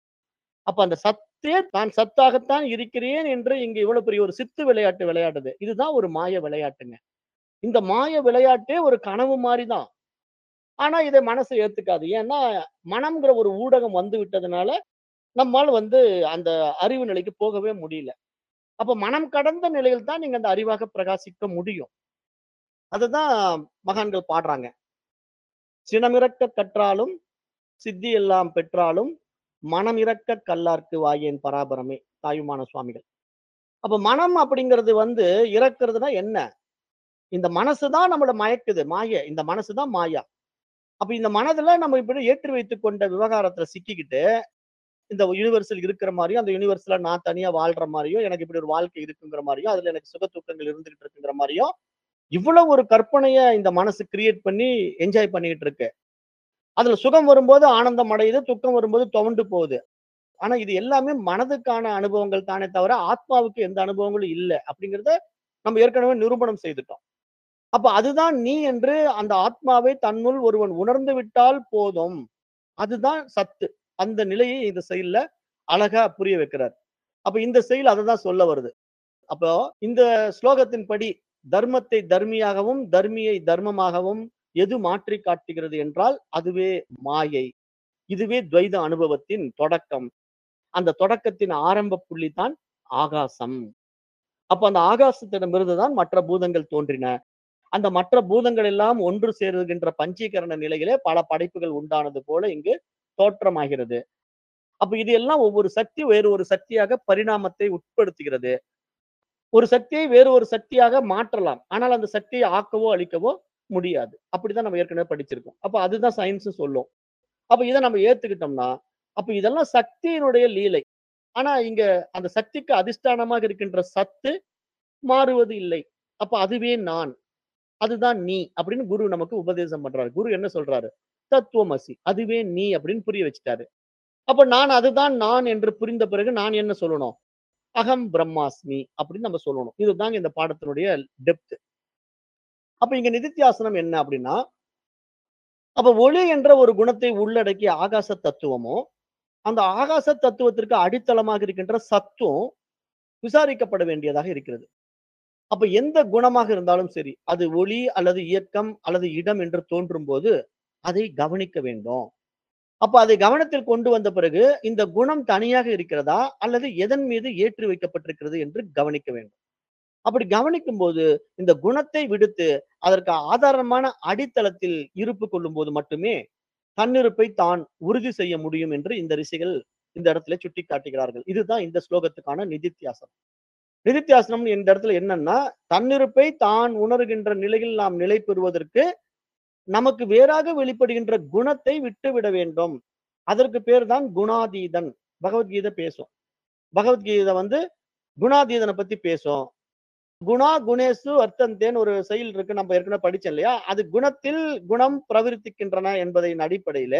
A: அப்ப அந்த சத்தே தான் சத்தாகத்தான் இருக்கிறேன் என்று இங்க இவ்வளவு பெரிய ஒரு சித்து விளையாட்டு விளையாடுது இதுதான் ஒரு மாய விளையாட்டுங்க இந்த மாய விளையாட்டே ஒரு கனவு மாதிரிதான் ஆனா இதை மனசு ஏத்துக்காது ஏன்னா மனம்ங்கிற ஒரு ஊடகம் வந்து விட்டதுனால நம்மால் வந்து அந்த அறிவு நிலைக்கு போகவே முடியல அப்ப மனம் கடந்த நிலையில் தான் நீங்க அந்த அறிவாக பிரகாசிக்க முடியும் அதுதான் மகான்கள் பாடுறாங்க சினமிறக்க கற்றாலும் சித்தி எல்லாம் பெற்றாலும் மனம் இறக்க கல்லார்க்கு வாயேன் பராபரமே தாயுமான சுவாமிகள் அப்ப மனம் அப்படிங்கிறது வந்து இறக்குறதுனா என்ன இந்த மனசுதான் நம்மள மயக்குது மாய இந்த மனசுதான் மாயா அப்ப இந்த மனதுல நம்ம இப்படி ஏற்றி வைத்துக் கொண்ட விவகாரத்துல சிக்கிக்கிட்டு இந்த யூனிவர்சல் இருக்கிற மாதிரியும் அந்த யூனிவர்ஸ்ல நான் தனியா வாழ்ற மாதிரியும் எனக்கு இப்படி ஒரு வாழ்க்கை இருக்குங்கிற மாதிரியும் அதுல எனக்கு சுக தூக்கங்கள் இருந்துகிட்டு இருக்குங்கிற மாதிரியும் இவ்வளவு ஒரு கற்பனைய இந்த மனசு கிரியேட் பண்ணி என்ஜாய் பண்ணிக்கிட்டு இருக்கு அதுல சுகம் வரும்போது ஆனந்தம் அடையுது துக்கம் வரும்போது துவண்டு போகுது ஆனா இது எல்லாமே மனதுக்கான அனுபவங்கள் தானே தவிர ஆத்மாவுக்கு எந்த அனுபவங்களும் இல்லை அப்படிங்கிறத நம்ம ஏற்கனவே நிரூபணம் செய்துட்டோம் அப்ப அதுதான் நீ என்று அந்த ஆத்மாவை தன்னுள் ஒருவன் உணர்ந்து விட்டால் போதும் அதுதான் சத்து அந்த நிலையை இந்த செயல்ல அழகா புரிய வைக்கிறார் அப்ப இந்த செயல் அதை தான் சொல்ல வருது அப்போ இந்த ஸ்லோகத்தின் படி தர்மத்தை தர்மியாகவும் தர்மியை தர்மமாகவும் எது மாற்றி காட்டுகிறது என்றால் அதுவே மாயை இதுவே துவைத அனுபவத்தின் தொடக்கம் அந்த தொடக்கத்தின் ஆரம்ப புள்ளி தான் ஆகாசம் அப்ப அந்த ஆகாசத்திடமிருந்து தான் மற்ற பூதங்கள் தோன்றின அந்த மற்ற பூதங்கள் எல்லாம் ஒன்று சேருகின்ற பஞ்சீகரண நிலையிலே பல படைப்புகள் உண்டானது போல இங்கு தோற்றமாகிறது அப்ப இது எல்லாம் ஒவ்வொரு சக்தி வேறு ஒரு சக்தியாக பரிணாமத்தை உட்படுத்துகிறது ஒரு சக்தியை வேறு ஒரு சக்தியாக மாற்றலாம் ஆனால் அந்த சக்தியை ஆக்கவோ அழிக்கவோ முடியாது அப்படிதான் நம்ம ஏற்கனவே படிச்சிருக்கோம் அப்ப அதுதான் சயின்ஸ் சொல்லும் அப்ப இதை நம்ம ஏத்துக்கிட்டோம்னா அப்ப இதெல்லாம் சக்தியினுடைய லீலை ஆனா இங்க அந்த சக்திக்கு அதிஷ்டானமாக இருக்கின்ற சத்து மாறுவது இல்லை அப்ப அதுவே நான் அதுதான் நீ அப்படின்னு குரு நமக்கு உபதேசம் பண்றாரு குரு என்ன சொல்றாரு தத்துவமசி அதுவே நீ அப்படின்னு புரிய வச்சுட்டாரு அப்ப நான் அதுதான் நான் என்று புரிந்த பிறகு நான் என்ன சொல்லணும் அகம் பிரம்மாஸ்மி அப்படின்னு நம்ம சொல்லணும் இதுதாங்க இந்த பாடத்தினுடைய டெப்த் அப்ப இங்க நிதித்தியாசனம் என்ன அப்படின்னா அப்ப ஒளி என்ற ஒரு குணத்தை உள்ளடக்கிய ஆகாச தத்துவமும் அந்த ஆகாச தத்துவத்திற்கு அடித்தளமாக இருக்கின்ற சத்துவம் விசாரிக்கப்பட வேண்டியதாக இருக்கிறது அப்ப எந்த குணமாக இருந்தாலும் சரி அது ஒளி அல்லது இயக்கம் அல்லது இடம் என்று தோன்றும் போது அதை கவனிக்க வேண்டும் அப்ப அதை கவனத்தில் கொண்டு வந்த பிறகு இந்த குணம் தனியாக இருக்கிறதா அல்லது எதன் மீது ஏற்றி வைக்கப்பட்டிருக்கிறது என்று கவனிக்க வேண்டும் அப்படி கவனிக்கும் போது இந்த குணத்தை விடுத்து அதற்கு ஆதாரமான அடித்தளத்தில் இருப்பு கொள்ளும் போது மட்டுமே தன்னிருப்பை தான் உறுதி செய்ய முடியும் என்று இந்த ரிஷிகள் இந்த இடத்துல சுட்டி காட்டுகிறார்கள் இதுதான் இந்த ஸ்லோகத்துக்கான நிதித்தியாசனம் நிதித்தியாசனம் இந்த இடத்துல என்னன்னா தன்னிருப்பை தான் உணர்கின்ற நிலையில் நாம் நிலை பெறுவதற்கு நமக்கு வேறாக வெளிப்படுகின்ற குணத்தை விட்டு விட வேண்டும் அதற்கு பேர் தான் குணாதீதன் பகவத்கீதை பேசும் பகவத்கீதை வந்து குணாதீதனை பத்தி பேசும் குணா குணேசு அர்த்தந்தேன்னு ஒரு செயல் இருக்கு நம்ம ஏற்கனவே படிச்சோம் இல்லையா அது குணத்தில் குணம் பிரவர்த்திக்கின்றன என்பதையின் அடிப்படையில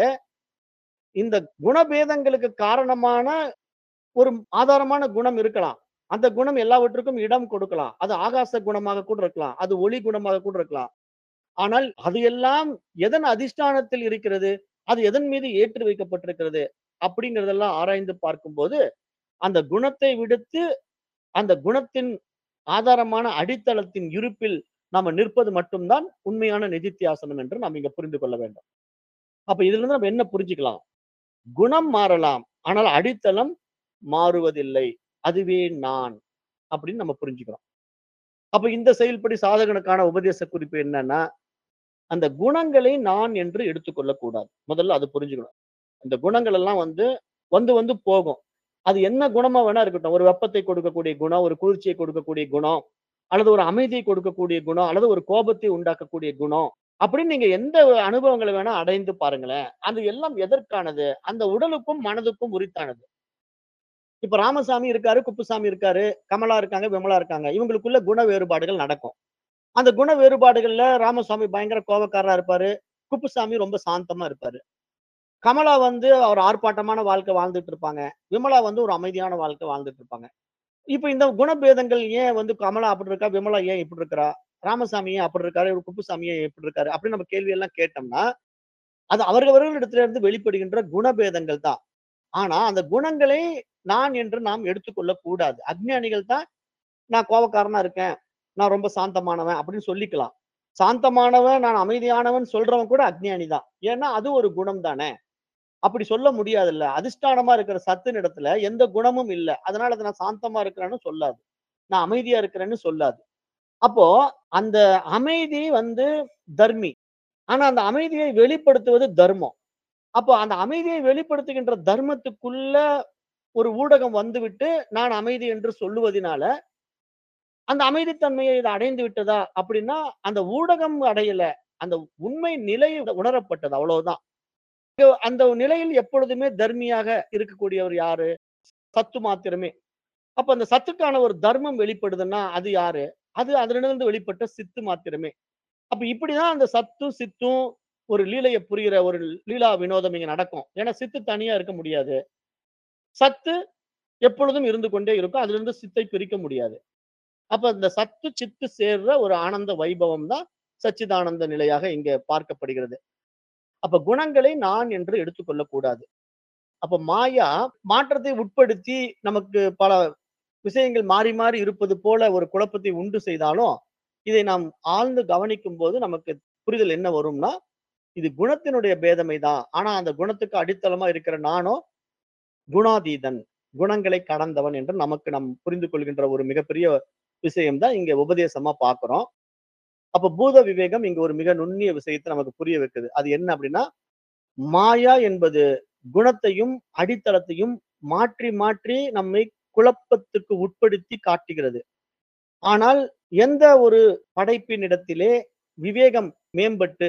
A: இந்த குணபேதங்களுக்கு காரணமான ஒரு ஆதாரமான குணம் இருக்கலாம் அந்த குணம் எல்லாவற்றுக்கும் இடம் கொடுக்கலாம் அது ஆகாச குணமாக கூட இருக்கலாம் அது ஒளி குணமாக கூட இருக்கலாம் ஆனால் அது எல்லாம் எதன் அதிஷ்டானத்தில் இருக்கிறது அது எதன் மீது ஏற்றி வைக்கப்பட்டிருக்கிறது அப்படிங்கறதெல்லாம் ஆராய்ந்து பார்க்கும்போது அந்த குணத்தை விடுத்து அந்த குணத்தின் ஆதாரமான அடித்தளத்தின் இருப்பில் நாம நிற்பது மட்டும்தான் உண்மையான நிதித்தியாசனம் என்று நாம் இங்க புரிந்து கொள்ள வேண்டும் அப்ப இதுல இருந்து நம்ம என்ன புரிஞ்சுக்கலாம் குணம் மாறலாம் ஆனால் அடித்தளம் மாறுவதில்லை அதுவே நான் அப்படின்னு நம்ம புரிஞ்சுக்கிறோம் அப்ப இந்த செயல்படி சாதகனுக்கான உபதேச குறிப்பு என்னன்னா அந்த குணங்களை நான் என்று எடுத்துக்கொள்ளக் கூடாது முதல்ல அது புரிஞ்சுக்கணும் இந்த குணங்கள் எல்லாம் வந்து வந்து வந்து போகும் அது என்ன குணமா வேணா இருக்கட்டும் ஒரு வெப்பத்தை கொடுக்கக்கூடிய குணம் ஒரு குளிர்ச்சியை கொடுக்கக்கூடிய குணம் அல்லது ஒரு அமைதியை கொடுக்கக்கூடிய குணம் அல்லது ஒரு கோபத்தை உண்டாக்கக்கூடிய குணம் அப்படின்னு நீங்க எந்த அனுபவங்களை வேணா அடைந்து பாருங்களேன் அது எல்லாம் எதற்கானது அந்த உடலுக்கும் மனதுக்கும் உரித்தானது இப்ப ராமசாமி இருக்காரு குப்புசாமி இருக்காரு கமலா இருக்காங்க விமலா இருக்காங்க இவங்களுக்குள்ள குண வேறுபாடுகள் நடக்கும் அந்த குண வேறுபாடுகள்ல ராமசாமி பயங்கர கோபக்காரரா இருப்பாரு குப்புசாமி ரொம்ப சாந்தமா இருப்பாரு கமலா வந்து அவர் ஆர்ப்பாட்டமான வாழ்க்கை வாழ்ந்துட்டு இருப்பாங்க விமலா வந்து ஒரு அமைதியான வாழ்க்கை வாழ்ந்துட்டு இருப்பாங்க இப்ப இந்த குணபேதங்கள் ஏன் வந்து கமலா அப்படி இருக்கா விமலா ஏன் இப்படி இருக்கிறா ராமசாமி ஏன் அப்படி இருக்காரு இவர் குப்புசாமி ஏன் இப்படி இருக்காரு அப்படின்னு நம்ம கேள்வி எல்லாம் கேட்டோம்னா அது அவரவர்களிடத்துல இருந்து வெளிப்படுகின்ற குணபேதங்கள் தான் ஆனா அந்த குணங்களை நான் என்று நாம் எடுத்துக்கொள்ள கூடாது அஜ்ஞானிகள் தான் நான் கோபக்காரனா இருக்கேன் நான் ரொம்ப சாந்தமானவன் அப்படின்னு சொல்லிக்கலாம் சாந்தமானவன் நான் அமைதியானவன் சொல்றவன் கூட அஜ்ஞானி தான் ஏன்னா அது ஒரு குணம் தானே அப்படி சொல்ல முடியாதுல்ல அதிஷ்டானமா இருக்கிற சத்தின் இடத்துல எந்த குணமும் இல்ல அதனால அதை நான் சாந்தமா இருக்கிறேன்னு சொல்லாது நான் அமைதியா இருக்கிறேன்னு சொல்லாது அப்போ அந்த அமைதி வந்து தர்மி ஆனா அந்த அமைதியை வெளிப்படுத்துவது தர்மம் அப்போ அந்த அமைதியை வெளிப்படுத்துகின்ற தர்மத்துக்குள்ள ஒரு ஊடகம் வந்துவிட்டு நான் அமைதி என்று சொல்லுவதினால அந்த அமைதித்தன்மையை இது அடைந்து விட்டதா அப்படின்னா அந்த ஊடகம் அடையல அந்த உண்மை நிலை உணரப்பட்டது அவ்வளவுதான் இங்க அந்த நிலையில் எப்பொழுதுமே தர்மியாக இருக்கக்கூடியவர் யாரு சத்து மாத்திரமே அப்ப அந்த சத்துக்கான ஒரு தர்மம் வெளிப்படுதுன்னா அது யாரு அது அதிலிருந்து வெளிப்பட்ட சித்து மாத்திரமே அப்ப இப்படிதான் அந்த சத்தும் சித்தும் ஒரு லீலையை புரிகிற ஒரு லீலா வினோதம் இங்க நடக்கும் ஏன்னா சித்து தனியா இருக்க முடியாது சத்து எப்பொழுதும் இருந்து கொண்டே இருக்கும் அதுல இருந்து சித்தை பிரிக்க முடியாது அப்ப இந்த சத்து சித்து சேர்ற ஒரு ஆனந்த வைபவம் தான் சச்சிதானந்த நிலையாக இங்க பார்க்கப்படுகிறது அப்ப குணங்களை நான் என்று எடுத்துக்கொள்ளக் கூடாது அப்ப மாயா மாற்றத்தை உட்படுத்தி நமக்கு பல விஷயங்கள் மாறி மாறி இருப்பது போல ஒரு குழப்பத்தை உண்டு செய்தாலும் இதை நாம் ஆழ்ந்து கவனிக்கும் போது நமக்கு புரிதல் என்ன வரும்னா இது குணத்தினுடைய பேதமை தான் ஆனா அந்த குணத்துக்கு அடித்தளமா இருக்கிற நானோ குணாதீதன் குணங்களை கடந்தவன் என்று நமக்கு நாம் புரிந்து கொள்கின்ற ஒரு மிகப்பெரிய விஷயம் தான் இங்க உபதேசமா பாக்குறோம் அப்ப பூத விவேகம் இங்க ஒரு மிக நுண்ணிய விஷயத்தை நமக்கு புரிய வைக்குது அது என்ன அப்படின்னா மாயா என்பது குணத்தையும் அடித்தளத்தையும் மாற்றி மாற்றி நம்மை குழப்பத்துக்கு உட்படுத்தி காட்டுகிறது ஆனால் எந்த ஒரு படைப்பினிடத்திலே விவேகம் மேம்பட்டு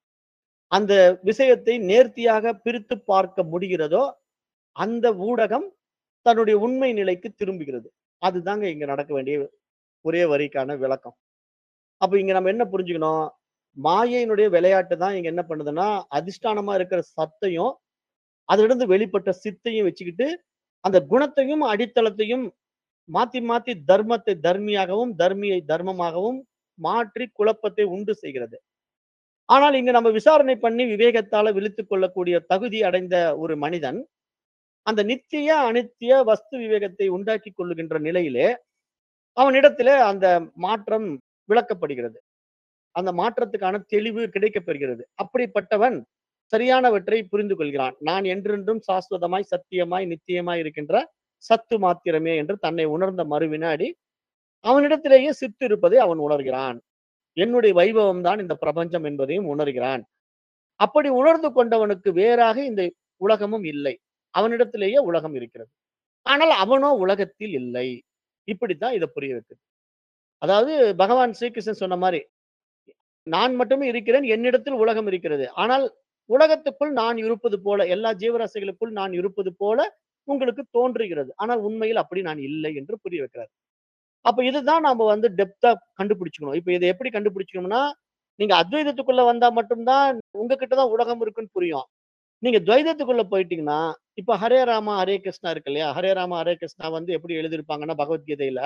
A: அந்த விஷயத்தை நேர்த்தியாக பிரித்து பார்க்க முடிகிறதோ அந்த ஊடகம் தன்னுடைய உண்மை நிலைக்கு திரும்புகிறது அதுதாங்க இங்க நடக்க வேண்டிய ஒரே வரிக்கான விளக்கம் அப்ப இங்க நம்ம என்ன புரிஞ்சுக்கணும் மாயையினுடைய விளையாட்டு தான் இங்க என்ன பண்ணுதுன்னா அதிஷ்டானமா இருக்கிற சத்தையும் அதிலிருந்து வெளிப்பட்ட சித்தையும் வச்சுக்கிட்டு அந்த குணத்தையும் அடித்தளத்தையும் மாத்தி மாத்தி தர்மத்தை தர்மியாகவும் தர்மியை தர்மமாகவும் மாற்றி குழப்பத்தை உண்டு செய்கிறது ஆனால் இங்க நம்ம விசாரணை பண்ணி விவேகத்தால விழித்துக் கொள்ளக்கூடிய தகுதி அடைந்த ஒரு மனிதன் அந்த நித்திய அனித்திய வஸ்து விவேகத்தை உண்டாக்கி கொள்ளுகின்ற நிலையிலே அவனிடத்தில அந்த மாற்றம் விளக்கப்படுகிறது அந்த மாற்றத்துக்கான தெளிவு கிடைக்கப்பெறுகிறது அப்படிப்பட்டவன் சரியானவற்றை புரிந்து கொள்கிறான் நான் என்றென்றும் சாஸ்வதமாய் சத்தியமாய் நித்தியமாய் இருக்கின்ற சத்து மாத்திரமே என்று தன்னை உணர்ந்த மறுவினாடி அவனிடத்திலேயே சித்து இருப்பதை அவன் உணர்கிறான் என்னுடைய வைபவம் தான் இந்த பிரபஞ்சம் என்பதையும் உணர்கிறான் அப்படி உணர்ந்து கொண்டவனுக்கு வேறாக இந்த உலகமும் இல்லை அவனிடத்திலேயே உலகம் இருக்கிறது ஆனால் அவனோ உலகத்தில் இல்லை இப்படித்தான் இதை புரிய வைக்குது அதாவது பகவான் ஸ்ரீகிருஷ்ணன் சொன்ன மாதிரி நான் மட்டுமே இருக்கிறேன் என்னிடத்தில் உலகம் இருக்கிறது ஆனால் உலகத்துக்குள் நான் இருப்பது போல எல்லா ஜீவராசிகளுக்குள் நான் இருப்பது போல உங்களுக்கு தோன்றுகிறது. ஆனால் உண்மையில் அப்படி நான் இல்லை என்று புரிய வைக்கிறார். அப்ப இதுதான் நாம வந்து டெப்த்தா கண்டுபிடிச்சுக்கணும். இப்ப இத எப்படி கண்டுபிடிச்சுக்கணும்னா, நீங்க அத்வைதத்துக்குள்ள வந்தா மட்டும் தான் உங்ககிட்ட தான் உலகம் இருக்குன்னு புரியும். நீங்க துவைதத்துக்குள்ள போயிட்டீங்கன்னா, இப்ப ஹரே ராமா, ஹரே கிருஷ்ணா இருக்கு இல்லையா? ஹரே ராமா, ஹரே கிருஷ்ணா வந்து எப்படி எழுதியிருப்பாங்கன்னா, பகவத்கீதையில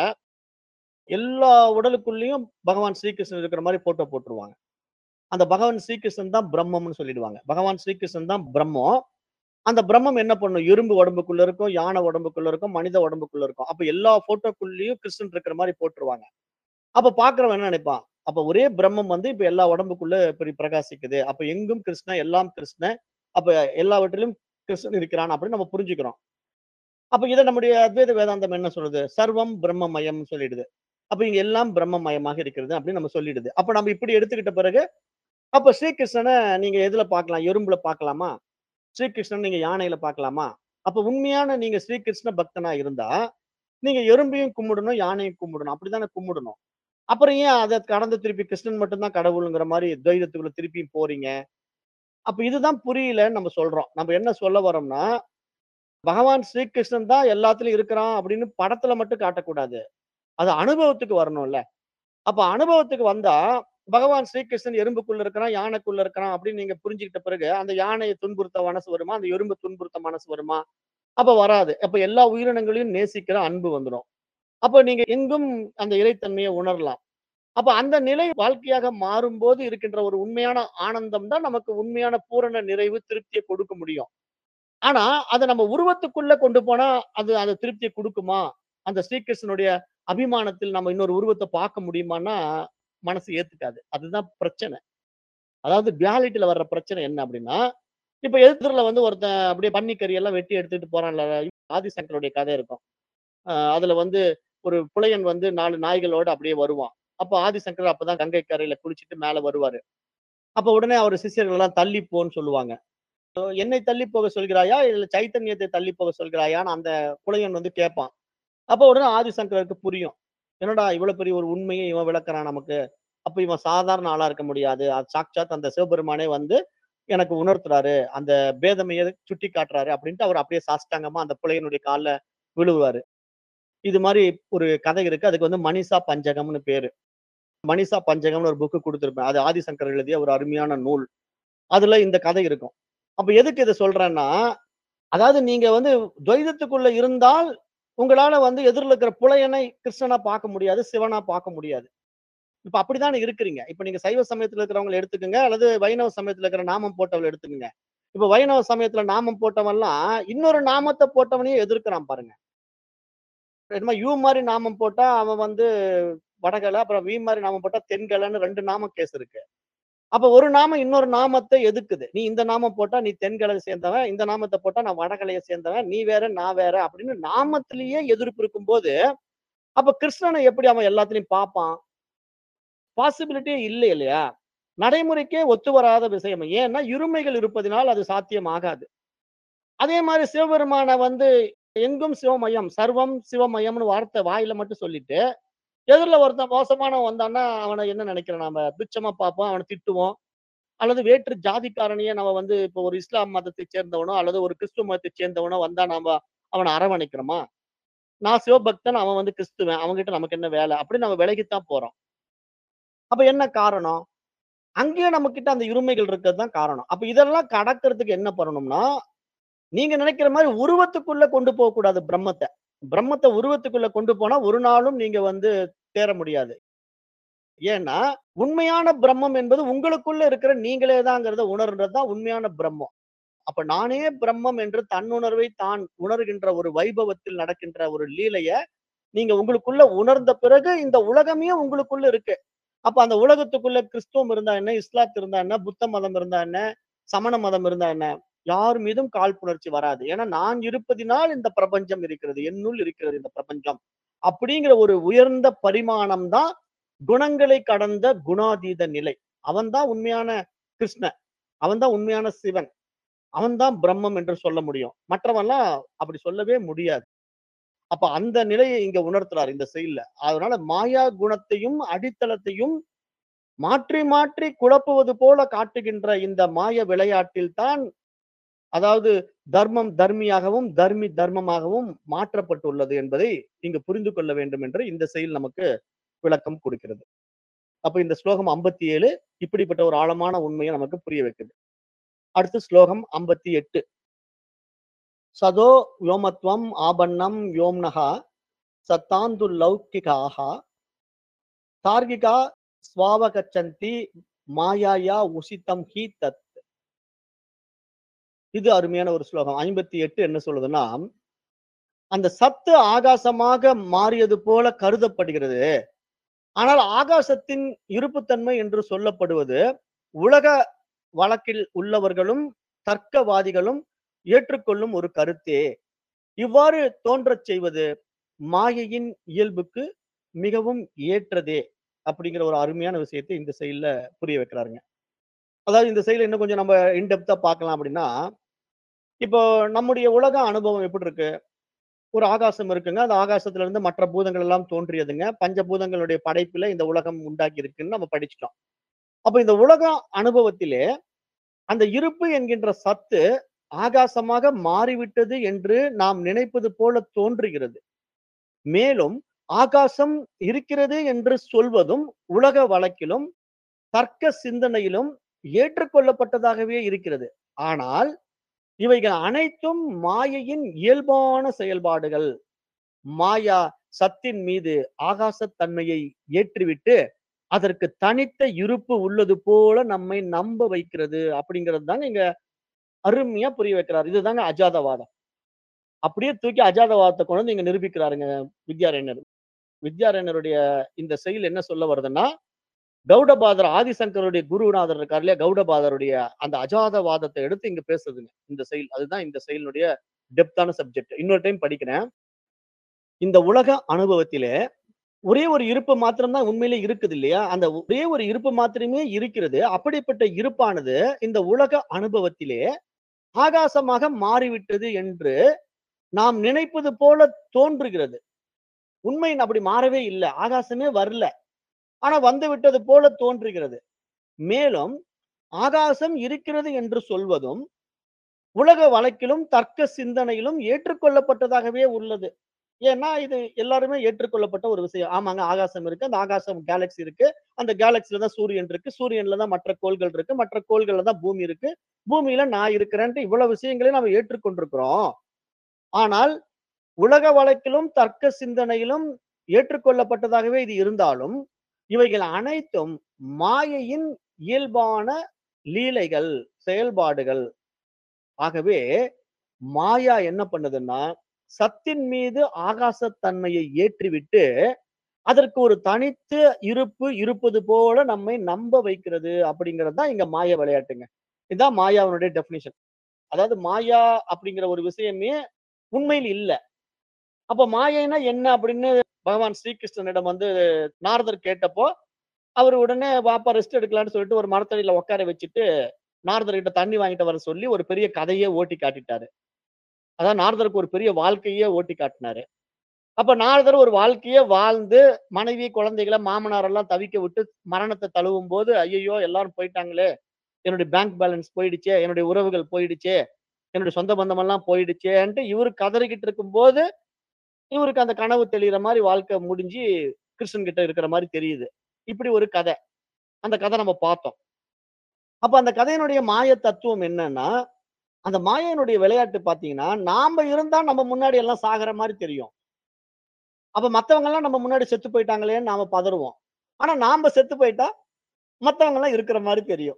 A: எல்லா உடலுக்குள்ளயும் பகவான் ஸ்ரீகிருஷ்ணன் இருக்கிற மாரி போட்டோ போட்டுருவாங்க. அந்த பகவான் ஸ்ரீகிருஷ்ணன் தான் பிரம்மம்னு சொல்லிடுவாங்க. பகவான் ஸ்ரீகிருஷ்ணன் தான் பிரம்மம். அந்த பிரம்மம் என்ன பண்ணும்? இரும்பு உடம்புக்குள்ள இருக்கும், யானை உடம்புக்குள்ள இருக்கும், மனித உடம்புக்குள்ள இருக்கும். அப்ப எல்லா போட்டோக்குள்ளயும் கிருஷ்ணன் இருக்கிற மாரி போட்டுருவாங்க. அப்ப பார்க்கிறவன் என்ன நினைப்பான்? அப்ப ஒரே பிரம்மம் வந்து இப்ப எல்லா உடம்புக்குள்ள இப்படி பிரகாசிக்குது. அப்ப எங்கும் கிருஷ்ணன், எல்லாம் கிருஷ்ணன். அப்ப எல்லாவற்றிலும் கிருஷ்ணன் இருக்கிறான் அப்படின்னு நம்ம புரிஞ்சுக்கிறோம். அப்ப இத நம்முடைய அத்வைத வேதாந்தம் என்ன சொல்லுது? சர்வம் பிரம்மமயம்னு சொல்லிடுது. அப்ப இங்க எல்லாம் பிரம்மமயமாக இருக்கிறது அப்படின்னு நம்ம சொல்லிடுது. அப்ப நம்ம இப்படி எடுத்துக்கிட்ட பிறகு, அப்ப ஸ்ரீகிருஷ்ணன நீங்க எதுல பார்க்கலாம்? எறும்புல பார்க்கலாமா? ஸ்ரீகிருஷ்ணன் நீங்க யானையில பார்க்கலாமா? அப்ப உண்மையான நீங்க ஸ்ரீகிருஷ்ண பக்தனா இருந்தா, நீங்க எறும்பையும் கும்பிடணும், யானையும் கும்பிடணும். அப்படித்தானே கும்பிடணும். அப்புறம் ஏன் அத கடந்து திருப்பி கிருஷ்ணன் மட்டும் தான் கடவுள்ங்கிற மாரி துவைதத்துக்குள்ள திருப்பியும் போறீங்க? அப்ப இதுதான் புரியலன்னு நம்ம சொல்றோம். நம்ம என்ன சொல்ல வரோம்னா, பகவான் ஸ்ரீகிருஷ்ணன் தான் எல்லாத்துலயும் இருக்கிறான் அப்படின்னு படத்துல மட்டும் காட்டக்கூடாது. அது அனுபவத்துக்கு வரணும்ல. அப்ப அனுபவத்துக்கு வந்தா, பகவான் ஸ்ரீகிருஷ்ணன் எறும்புக்குள்ள இருக்கிறான், யானைக்குள்ள இருக்கிறான் அப்படின்னு நீங்க புரிஞ்சுகிட்ட பிறகு, அந்த யானைய துன்புறுத்த மனசு வருமா? அந்த எறும்ப துன்புறுத்த மனசு வருமா? அப்ப வராது. அப்ப எல்லா உயிரினங்களையும் நேசிக்கிற அன்பு வந்துரும். அப்ப நீங்க எங்கும் அந்த இறைத்தன்மைய உணரலாம். அப்ப அந்த நிலை வாழ்க்கையாக மாறும்போது இருக்கின்ற ஒரு உண்மையான ஆனந்தம் தான் நமக்கு உண்மையான பூரண நிறைவு, திருப்திய கொடுக்க முடியும். ஆனா, அத நம்ம உருவத்துக்குள்ள கொண்டு போனா, அது அந்த திருப்திய குடுக்குமா? அந்த ஸ்ரீகிருஷ்ணனுடைய அபிமானத்தில் நம்ம இன்னொரு உருவத்த பார்க்க முடியுமான்னா, மனசு ஏத்துக்காது. அதுதான் பிரச்சனை. அதாவது டுயாலிட்டில வர்ற பிரச்சனை என்ன அப்படின்னா, இப்ப எதிர்ல வந்து ஒருத்தன் அப்படியே பன்னிக்கறி எல்லாம் வெட்டி எடுத்துட்டு போறான்ல, ஆதிசங்கருடைய கதை இருக்கும். அ அதுல வந்து ஒரு புலையன் வந்து 4 நாய்களோட அப்படியே வருவான். அப்ப ஆதிசங்கர் அப்பதான் கங்கை கரையில குளிச்சுட்டு மேல வருவாரு. அப்ப உடனே அவரு சிஷ்யர்கள் எல்லாம் தள்ளி போன்னு சொல்லுவாங்க. "அ என்னை தள்ளி போக சொல்கிறாயா? இல்ல சைத்தன்யத்தை தள்ளி போக சொல்கிறாயான்னு?" அந்த புலையன் வந்து கேட்பான். அப்ப உடனே ஆதிசங்கருக்கு புரியும். என்னடா இவ்வளவு பெரிய ஒரு உண்மைய இவன் விளக்குறான் நமக்கு. அப்ப இவன் சாதாரண ஆளா இருக்க முடியாது. அது சாட்சாத் அந்த சிவபெருமானே வந்து எனக்கு உணர்த்துறாரு. அந்த பேதமைய சுட்டி காட்டுறாரு அப்படின்ட்டு அவர் அப்படியே சாஷ்டாங்கமா அந்த புலையனுடைய கால்ல விழுவாரு. இது மாரி ஒரு கதை இருக்கு. அதுக்கு வந்து மனிஷா பஞ்சகம்னு பேரு. மனிஷா பஞ்சகம்னு ஒரு புக் குடுத்திருப்பேன். அது ஆதிசங்கர் எழுதிய ஒரு அருமையான நூல். அதுல இந்த கதை இருக்கும். அப்ப எதுக்கு இத சொல்றேன்னா, அதாவது நீங்க வந்து துவைதத்துக்குள்ள இருந்தால், உங்களால வந்து எதிர்ல இருக்கிற புலையனை கிருஷ்ணனா பார்க்க முடியாது, சிவனா பார்க்க முடியாது. இப்ப அப்படித்தானே இருக்கிறீங்க. இப்ப நீங்க சைவ சமயத்துல இருக்கிறவங்கள எடுத்துக்கங்க, அல்லது வைணவ சமயத்துல இருக்கிற நாமம் போட்டவள எடுத்துக்கங்க. இப்ப வைணவ சமயத்துல நாமம் போட்டவன்லாம், இன்னொரு நாமத்த போட்டவனையும் எதிர்க்கிறான் பாருங்க. என்னமோ யூ மாரி நாமம் போட்டா, அவன் வந்து வடகலை, அப்புறம் வி மாரி நாமம் போட்டா தென்கலைன்னு 2 நாம கேஸ் இருக்கு. அப்ப ஒரு நாமம் இன்னொரு நாமத்த எதுக்குது. நீ இந்த நாமம் போட்டா நீ தென்கலைய சேர்ந்தவன், இந்த நாமத்த போட்டா நான் வடகலைய சேர்ந்தவன், நீ வேற, நான் வேற அப்படின்னு நாமத்திலேயே எதிர்ப்பு இருக்கும்போது, அப்ப கிருஷ்ணனை எப்படி அவன் எல்லாத்துலயும் பார்ப்பான்? பாசிபிலிட்டியே இல்லை இல்லையா? நடைமுறைக்கே ஒத்து வராத விஷயம். ஏன்னா, இருமைகள் இருப்பதினால் அது சாத்தியம் ஆகாது. அதே மாரி சிவபெருமான வந்து எங்கும் சிவமயம், சர்வம் சிவமயம்னு வார்த்தை வாயில மட்டும் சொல்லிட்டு, எதிர்ல ஒருத்தன் மோசமானவன் வந்தான்னா, அவன என்ன நினைக்கிறோம் நாம? துச்சமா பார்ப்போம், அவன திட்டுவோம். அல்லது வேற்று ஜாதிக்காரனையே நம்ம வந்து இப்போ ஒரு இஸ்லாம் மதத்தைச் சேர்ந்தவனோ, அல்லது ஒரு கிறிஸ்துவ மதத்தைச் சேர்ந்தவனோ வந்தா நாம அவன அரவணைக்கிறோமா? நான் சிவபக்தன், அவன் வந்து கிறிஸ்துவன். அவன்கிட்ட நமக்கு என்ன வேலை? அப்படின்னு நம்ம விலகித்தான் போறோம். அப்ப என்ன காரணம்? அங்கேயும் நம்மகிட்ட அந்த இருமைகள் இருக்கிறது தான் காரணம். அப்ப இதெல்லாம் கடக்கிறதுக்கு என்ன பண்ணணும்னா, நீங்க நினைக்கிற மாரி உருவத்துக்குள்ள கொண்டு போகக்கூடாது பிரம்மத்த. பிரம்மத்த உருவத்துக்குள்ள கொண்டு போனா ஒரு நாளும் நீங்க வந்து தேற முடியாது. ஏன்னா, உண்மையான பிரம்மம் என்பது உங்களுக்குள்ள இருக்கிற நீங்களே தாங்கிறத உணர்றது தான் உண்மையான பிரம்மம். அப்ப நானே பிரம்மம் என்று தன்னுணர்வை தான் உணர்கின்ற ஒரு வைபவத்தில் நடக்கின்ற ஒரு லீலைய, நீங்க உங்களுக்குள்ள உணர்ந்த பிறகு இந்த உலகமே உங்களுக்குள்ள இருக்கு. அப்ப அந்த உலகத்துக்குள்ள கிறிஸ்துவம் இருந்தா என்ன? இஸ்லாத் இருந்தா என்ன? புத்த மதம் இருந்தா என்ன? சமண மதம் இருந்தா என்ன? யார் மீதும் காழ்ப்புணர்ச்சி வராது. ஏன்னா நான் இருப்பதினால் இந்த பிரபஞ்சம் இருக்கிறது. என்னுள் இருக்கிறது இந்த பிரபஞ்சம். அப்படிங்கிற ஒரு உயர்ந்த பரிமாணம் தான் குணங்களை கடந்த குணாதீத நிலை. அவன் தான் உண்மையான கிருஷ்ணன். அவன் தான் உண்மையான சிவன். அவன் தான் பிரம்மம் என்று சொல்ல முடியும். மற்றவன்லாம் அப்படி சொல்லவே முடியாது. அப்ப அந்த நிலையை இங்க உணர்த்துறார் இந்த செயல்ல. அதனால மாயா குணத்தையும், அடித்தளத்தையும் மாற்றி மாற்றி குழப்புவது போல காட்டுகின்ற இந்த மாய விளையாட்டில் தான் அதாவது தர்மம் தர்மியாகவும் தர்மி தர்மமாகவும் மாற்றப்பட்டுள்ளது என்பதை இங்கு புரிந்து கொள்ள வேண்டும் என்று இந்த செயல் நமக்கு விளக்கம் கொடுக்கிறது அப்ப இந்த ஸ்லோகம் 57 இப்படிப்பட்ட ஒரு ஆழமான உண்மையை நமக்கு புரிய வைக்குது அடுத்து ஸ்லோகம் 58 சதோ வ்யோமத்வம் ஆபன்னம் வ்யோம்னஹா சத்தாந்து லௌகிகாக தார்கிகா ஸ்வாவகச்சந்தி மாயாயா உசிதம் ஹி தத் இது அருமையான ஒரு ஸ்லோகம் ஐம்பத்தி எட்டு என்ன சொல்லுதுன்னா அந்த சத்து ஆகாசமாக மாறியது போல கருதப்படுகிறது ஆனால் ஆகாசத்தின் இருப்புத்தன்மை என்று சொல்லப்படுவது உலக வழக்கில் உள்ளவர்களும் தர்க்கவாதிகளும் ஏற்றுக்கொள்ளும் ஒரு கருத்தே இவ்வாறு தோன்றச் செய்வது மாயையின் இயல்புக்கு மிகவும் ஏற்றதே அப்படிங்கிற ஒரு அருமையான விஷயத்தை இந்த செயல்ல புரிய வைக்கிறாருங்க அதாவது இந்த செயல் இன்னும் கொஞ்சம் நம்ம இன்டெப்தா பார்க்கலாம் அப்படின்னா இப்போ நம்முடைய உலக அனுபவம் எப்படி இருக்கு ஒரு ஆகாசம் இருக்குங்க அந்த ஆகாசத்துல இருந்து மற்ற பூதங்கள் எல்லாம் தோன்றியதுங்க பஞ்சபூதங்களுடைய படைப்புல இந்த உலகம் உண்டாக்கி இருக்குன்னு நம்ம படிச்சிட்டோம் அப்ப இந்த உலக அனுபவத்திலே அந்த இருப்பு என்கின்ற சத்து ஆகாசமாக மாறிவிட்டது என்று நாம் நினைப்பது போல தோன்றுகிறது மேலும் ஆகாசம் இருக்கிறது என்று சொல்வதும் உலக வழக்கிலும் தர்க்க சிந்தனையிலும் ஏற்றுக்கொள்ளப்பட்டதாகவே இருக்கிறது ஆனால் இவைகள் அனைத்தும் மாயையின் இயல்பான செயல்பாடுகள் மாயா சத்தின் மீது ஆகாசத்தன்மையை ஏற்றிவிட்டு அதற்கு தனித்த இருப்பு உள்ளது போல நம்மை நம்ப வைக்கிறது அப்படிங்கிறது தாங்க இங்க அருமையா புரிய வைக்கிறார் இதுதாங்க அஜாதவாதம் அப்படியே தூக்கி அஜாதவாதத்தை கொண்டு வந்து இங்க நிரூபிக்கிறாருங்க வித்யாரண்யர் வித்யாரண்யருடைய இந்த செயல் என்ன சொல்ல வருதுன்னா கௌடபாதர் ஆதிசங்கருடைய குருநாதர் இருக்கார் இல்லையா கௌடபாதருடைய அந்த அஜாதவாதத்தை எடுத்து இங்க பேசுதுங்க இந்த செயல் அதுதான் இந்த செயலினுடைய டெப்தான சப்ஜெக்ட் இன்னொரு டைம் படிக்கிறேன் இந்த உலக அனுபவத்திலே ஒரே ஒரு இருப்பு மாத்திரம்தான் உண்மையிலே இருக்குது இல்லையா அந்த ஒரே ஒரு இருப்பு மாத்திரமே இருக்கிறது அப்படிப்பட்ட இருப்பானது இந்த உலக அனுபவத்திலே ஆகாசமாக மாறிவிட்டது என்று நாம் நினைப்பது போல தோன்றுகிறது உண்மை அப்படி மாறவே இல்லை ஆகாசமே வரல ஆனா வந்து விட்டது போல தோன்றுகிறது மேலும் ஆகாசம் இருக்கிறது என்று சொல்வதும் உலக வழக்கிலும் தர்க்க சிந்தனையிலும் ஏற்றுக்கொள்ளப்பட்டதாகவே உள்ளது ஏன்னா இது எல்லாருமே ஏற்றுக்கொள்ளப்பட்ட ஒரு விஷயம் ஆமாங்க ஆகாசம் இருக்கு அந்த ஆகாசம் கேலக்சி இருக்கு அந்த கேலக்சில தான் சூரியன் இருக்கு சூரியன்ல தான் மற்ற கோள்கள் இருக்கு மற்ற கோள்கள்ல தான் பூமி இருக்கு பூமியில நான் இருக்கிறேன்ட்டு இவ்வளவு விஷயங்களையும் நம்ம ஏற்றுக்கொண்டிருக்கிறோம் ஆனால் உலக வழக்கிலும் தர்க்க சிந்தனையிலும் ஏற்றுக்கொள்ளப்பட்டதாகவே இது இருந்தாலும் இவைகள் அனைத்தும் மாயையின் இயல்பான லீலைகள் செயல்பாடுகள் ஆகவே மாயா என்ன பண்ணுதுன்னா சத்தின் மீது ஆகாசத்தன்மையை ஏற்றிவிட்டு அதற்கு ஒரு தனித்த இருப்பு இருப்பது போல நம்மை நம்ப வைக்கிறது அப்படிங்கிறது தான் இங்க மாய விளையாட்டுங்க இதுதான் மாயாவினுடைய டெபினிஷன் அதாவது மாயா அப்படிங்கிற ஒரு விஷயமே உண்மையில் இல்ல அப்ப மாயைனா என்ன அப்படின்னு பகவான் ஸ்ரீகிருஷ்ணனிடம் வந்து நாரதர் கேட்டப்போ அவர் உடனே வாப்பா ரெஸ்ட் எடுக்கலாம்னு சொல்லிட்டு ஒரு மரத்தடியில உட்கார வச்சுட்டு நாரதர் கிட்ட தண்ணி வாங்கிட்டு வர சொல்லி ஒரு பெரிய கதையே ஓட்டி காட்டிட்டாரு அதான் நாரதருக்கு ஒரு பெரிய வாழ்க்கையே ஓட்டி காட்டினாரு அப்ப நாரதர் ஒரு வாழ்க்கையே வாழ்ந்து மனைவி குழந்தைகளை மாமனார் எல்லாம் தவிக்க விட்டு மரணத்தை தழுவும் போது ஐயோ எல்லாரும் போயிட்டாங்களே என்னுடைய பேங்க் பேலன்ஸ் போயிடுச்சே என்னுடைய உறவுகள் போயிடுச்சே என்னுடைய சொந்த பந்தம் எல்லாம் போயிடுச்சேன்ட்டு இவரு கதறிக்கிட்டு இருக்கும்போது இவருக்கு அந்த கனவு தெளிகிற மாதிரி வாழ்க்கை முடிஞ்சு கிருஷ்ணன் கிட்ட இருக்கிற மாதிரி தெரியுது இப்படி ஒரு கதை அந்த கதை நம்ம பார்த்தோம் அப்ப அந்த கதையினுடைய மாய தத்துவம் என்னன்னா அந்த மாயனுடைய விளையாட்டு பாத்தீங்கன்னா நாம இருந்தா நம்ம முன்னாடி எல்லாம் சாகிற மாதிரி தெரியும் அப்ப மத்தவங்க எல்லாம் நம்ம முன்னாடி செத்து போயிட்டாங்களேன்னு நாம பதறுவோம் ஆனா நாம செத்து போயிட்டா மத்தவங்க எல்லாம் இருக்கிற மாதிரி தெரியும்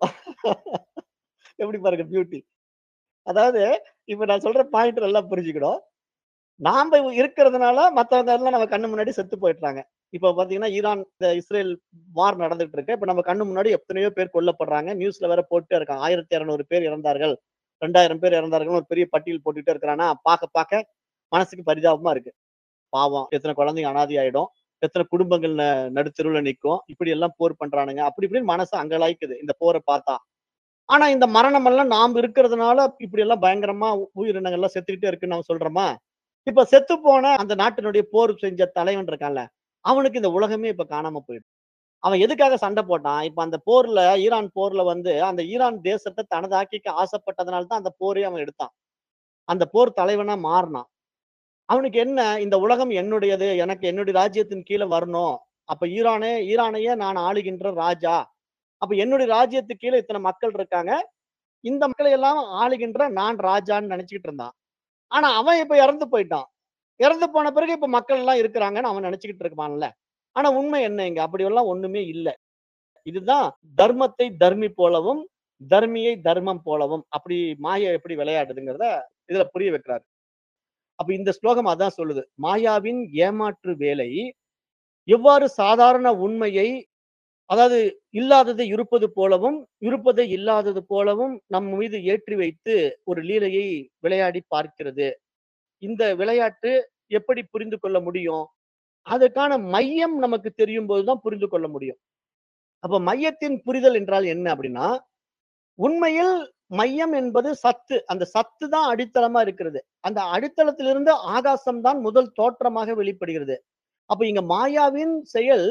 A: எப்படி பாருங்க பியூட்டி அதாவது இப்ப நான் சொல்ற பாயிண்ட் எல்லாம் புரிஞ்சுக்கணும் நாம இருக்கிறதுனால மத்தவங்க எல்லாம் நம்ம கண்ணு முன்னாடி செத்து போயிடுறாங்க இப்ப பாத்தீங்கன்னா ஈரான் இந்த இஸ்ரேல் வார் நடந்துட்டு இருக்கு இப்ப நம்ம கண்ணு முன்னாடி எத்தனையோ பேர் கொல்லப்படுறாங்க நியூஸ்ல வேற போட்டு இருக்காங்க ஆயிரத்தி இருநூறு பேர் இறந்தார்கள் ரெண்டாயிரம் பேர் இறந்தார்கள் ஒரு பெரிய பட்டியல் போட்டுட்டே இருக்கிறானா பார்க்க பார்க்க மனசுக்கு பரிதாபமா இருக்கு பாவம் எத்தனை குழந்தைங்க அனாதி ஆயிடும் எத்தனை குடும்பங்கள் ந- நடுத்தெருவுல நிக்கும் இப்படி எல்லாம் போர் பண்றானுங்க அப்படி இப்படின்னு மனசு அங்கலாய்க்குது இந்த போரை பார்த்தா ஆனா இந்த மரணம் எல்லாம் நாம் இருக்கிறதுனால இப்படி எல்லாம் பயங்கரமா உ- உயிரினங்கள் எல்லாம் செத்துக்கிட்டே இருக்குன்னு நம்ம சொல்றோமா இப்ப செத்து போன அந்த நாட்டினுடைய போர் செஞ்ச தலைவன் இருக்கான்ல அவனுக்கு இந்த உலகமே இப்ப காணாம போயிடும் அவன் எதுக்காக சண்டை போட்டான் இப்ப அந்த போர்ல ஈரான் போர்ல வந்து அந்த ஈரான் தேசத்தை தனதாக்கிக்க ஆசைப்பட்டதுனால தான் அந்த போரே அவன் எடுத்தான் அந்த போர் தலைவனா மாறினான் அவனுக்கு என்ன இந்த உலகம் என்னுடையது எனக்கு என்னுடைய ராஜ்யத்தின் கீழே வரணும் அப்ப ஈரானே ஈரானையே நான் ஆளுகின்ற ராஜா அப்ப என்னுடைய ராஜ்யத்துக்கு கீழே இத்தனை மக்கள் இருக்காங்க இந்த மக்களை எல்லாம் ஆளுகின்ற நான் ராஜான்னு நினைச்சுக்கிட்டு இருந்தான் ஆனா அவன் இப்ப இறந்து போயிட்டான் இறந்து போன பிறகு இப்ப மக்கள் எல்லாம் இருக்கிறாங்கன்னு அவன் நினைச்சுக்கிட்டு இருக்கான்ல ஆனா உண்மை என்ன இங்க அப்படி எல்லாம் ஒண்ணுமே இல்ல இதுதான் தர்மத்தை தர்மி போலவும் தர்மியை தர்மம் போலவும் அப்படி மாயா எப்படி விளையாடுதுங்கிறத இதுல புரிய வைக்கிறாரு அப்ப இந்த ஸ்லோகம் அதான் சொல்லுது மாயாவின் ஏமாற்று வேலை எவ்வாறு சாதாரண உண்மையை அதாவது இல்லாதது இருப்பது போலவும் இருப்பதை இல்லாதது போலவும் நம் மீது ஏற்றி வைத்து ஒரு லீலையை விளையாடி பார்க்கிறது இந்த விளையாட்டு எப்படி புரிந்து கொள்ள முடியும் அதற்கான மையம் நமக்கு தெரியும் போதுதான் புரிந்து கொள்ள முடியும் அப்ப மையத்தின் புரிதல் என்றால் என்ன அப்படின்னா உண்மையில் மையம் என்பது சத்து அந்த சத்து தான் அடித்தளமா இருக்கிறது அந்த அடித்தளத்திலிருந்து ஆகாசம் தான் முதல் தோற்றமாக வெளிப்படுகிறது அப்ப இங்க மாயாவின் செயல்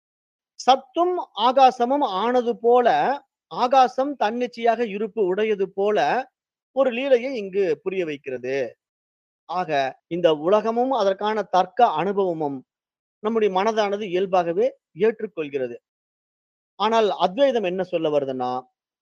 A: சத்தும் ஆகாசமும் ஆனது போல ஆகாசம் தன்னிச்சையாக இருப்பு உடையது போல ஒரு லீலையை இங்கு புரிய வைக்கிறது ஆக இந்த உலகமும் அதற்கான தர்க்க அனுபவமும் நம்முடைய மனதானது இயல்பாகவே ஏற்றுக்கொள்கிறது ஆனால் அத்வைதம் என்ன சொல்ல வருதுன்னா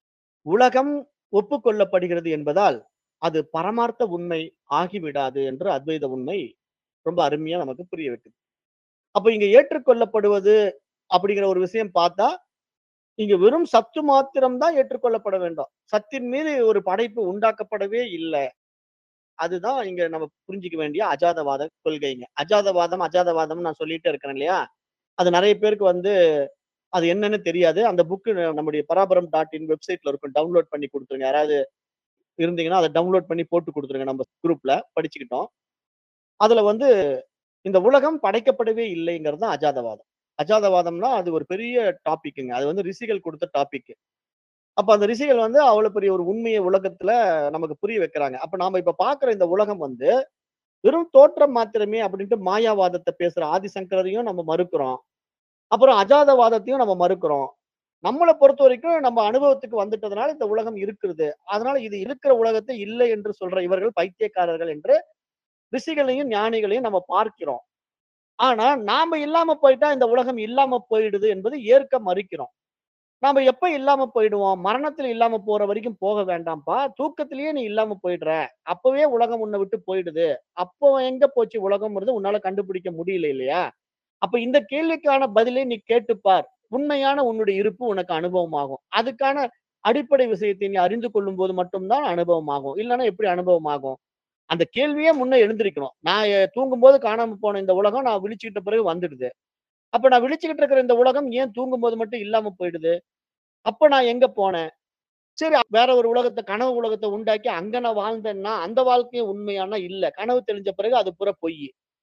A: உலகம் ஒப்புக்கொள்ளப்படுகிறது என்பதால் அது பரமார்த்த உண்மை ஆகிவிடாது என்று அத்வைத உண்மை ரொம்ப அருமையா நமக்கு புரிய வைக்குது அப்ப இங்க ஏற்றுக்கொள்ளப்படுவது அப்படிங்கிற ஒரு விஷயம் பார்த்தா இங்க வெறும் சத்து மாத்திரம் தான் ஏற்றுக்கொள்ளப்பட வேண்டும் சத்தின் மீது ஒரு படைப்பு உண்டாக்கப்படவே இல்லை அதுதான் இங்க நம்ம புரிஞ்சுக்க வேண்டிய அஜாதவாத கொள்கைங்க அஜாதவாதம் அஜாதவாதம் நான் சொல்லிட்டே இருக்கிறேன் இல்லையா அது நிறைய பேருக்கு வந்து அது என்னன்னு தெரியாது அந்த புக்கு நம்முடைய பராபரம் டாட் இன் வெப்சைட்ல இருக்கும் டவுன்லோட் பண்ணி கொடுத்துருங்க யாராவது இருந்தீங்கன்னா அதை டவுன்லோட் பண்ணி போட்டு கொடுத்துருங்க நம்ம குரூப்ல படிச்சுக்கிட்டோம் அதுல வந்து இந்த உலகம் படைக்கப்படவே இல்லைங்கிறது தான் அஜாதவாதம் அஜாதவாதம்னா அது ஒரு பெரிய டாபிக்குங்க அது வந்து ரிஷிகள் கொடுத்த டாபிக் அப்ப அந்த ரிஷிகள் வந்து அவ்வளவு பெரிய ஒரு உண்மையை உலகத்துல நமக்கு புரிய வைக்கிறாங்க அப்ப நாம இப்ப பாக்குற இந்த உலகம் வந்து வெறும் தோற்றம் மாத்திரமே அப்படின்ட்டு மாயாவாதத்தை பேசுற ஆதிசங்கரையும் நம்ம மறுக்கிறோம் அப்புறம் அஜாதவாதத்தையும் நம்ம மறுக்கிறோம் நம்மளை பொறுத்த வரைக்கும் நம்ம அனுபவத்துக்கு வந்துட்டதுனால இந்த உலகம் இருக்கிறது அதனால இது இருக்கிற உலகத்தை இல்லை என்று சொல்ற இவர்கள் பைத்தியக்காரர்கள் என்று ரிஷிகளையும் ஞானிகளையும் நம்ம பார்க்கிறோம் ஆனா நாம இல்லாம போயிட்டா இந்த உலகம் இல்லாம போயிடுது என்பது ஏற்க மறுக்கிறோம் நாம எப்ப இல்லாம போயிடுவோம் மரணத்துல இல்லாம போற வரைக்கும் போக வேண்டாம்ப்பா தூக்கத்திலேயே நீ இல்லாம போயிடுற அப்பவே உலகம் உன்னை விட்டு போயிடுது அப்போ எங்க போச்சு உலகம்ன்றது உன்னால கண்டுபிடிக்க முடியல இல்லையா அப்ப இந்த கேள்விக்கான பதிலை நீ கேட்டுப்பார் உண்மையான உன்னுடைய இருப்பு உனக்கு அனுபவமாகும் அதுக்கான அடிப்படை விஷயத்தை நீ அறிந்து கொள்ளும் போது மட்டும்தான் அனுபவம் ஆகும் இல்லைன்னா எப்படி அனுபவம் ஆகும் அந்த கேள்வியே முன்ன எழுந்திருக்கணும் நான் எ- தூங்கும்போது காணாம போன இந்த உலகம் நான் விழிச்சுக்கிட்ட பிறகு வந்துடுது அப்ப நான் விழிச்சுக்கிட்டு இருக்கிற இந்த உலகம் ஏன் தூங்கும்போது மட்டும் இல்லாம போயிடுது அப்ப நான் எங்க போனேன் சரி வேற ஒரு உலகத்தை கனவு உலகத்தை உண்டாக்கி அங்க நான் வாழ்ந்தேன்னா அந்த வாழ்க்கையும் உண்மையானா இல்ல கனவு தெரிஞ்ச பிறகு அது புற பொய்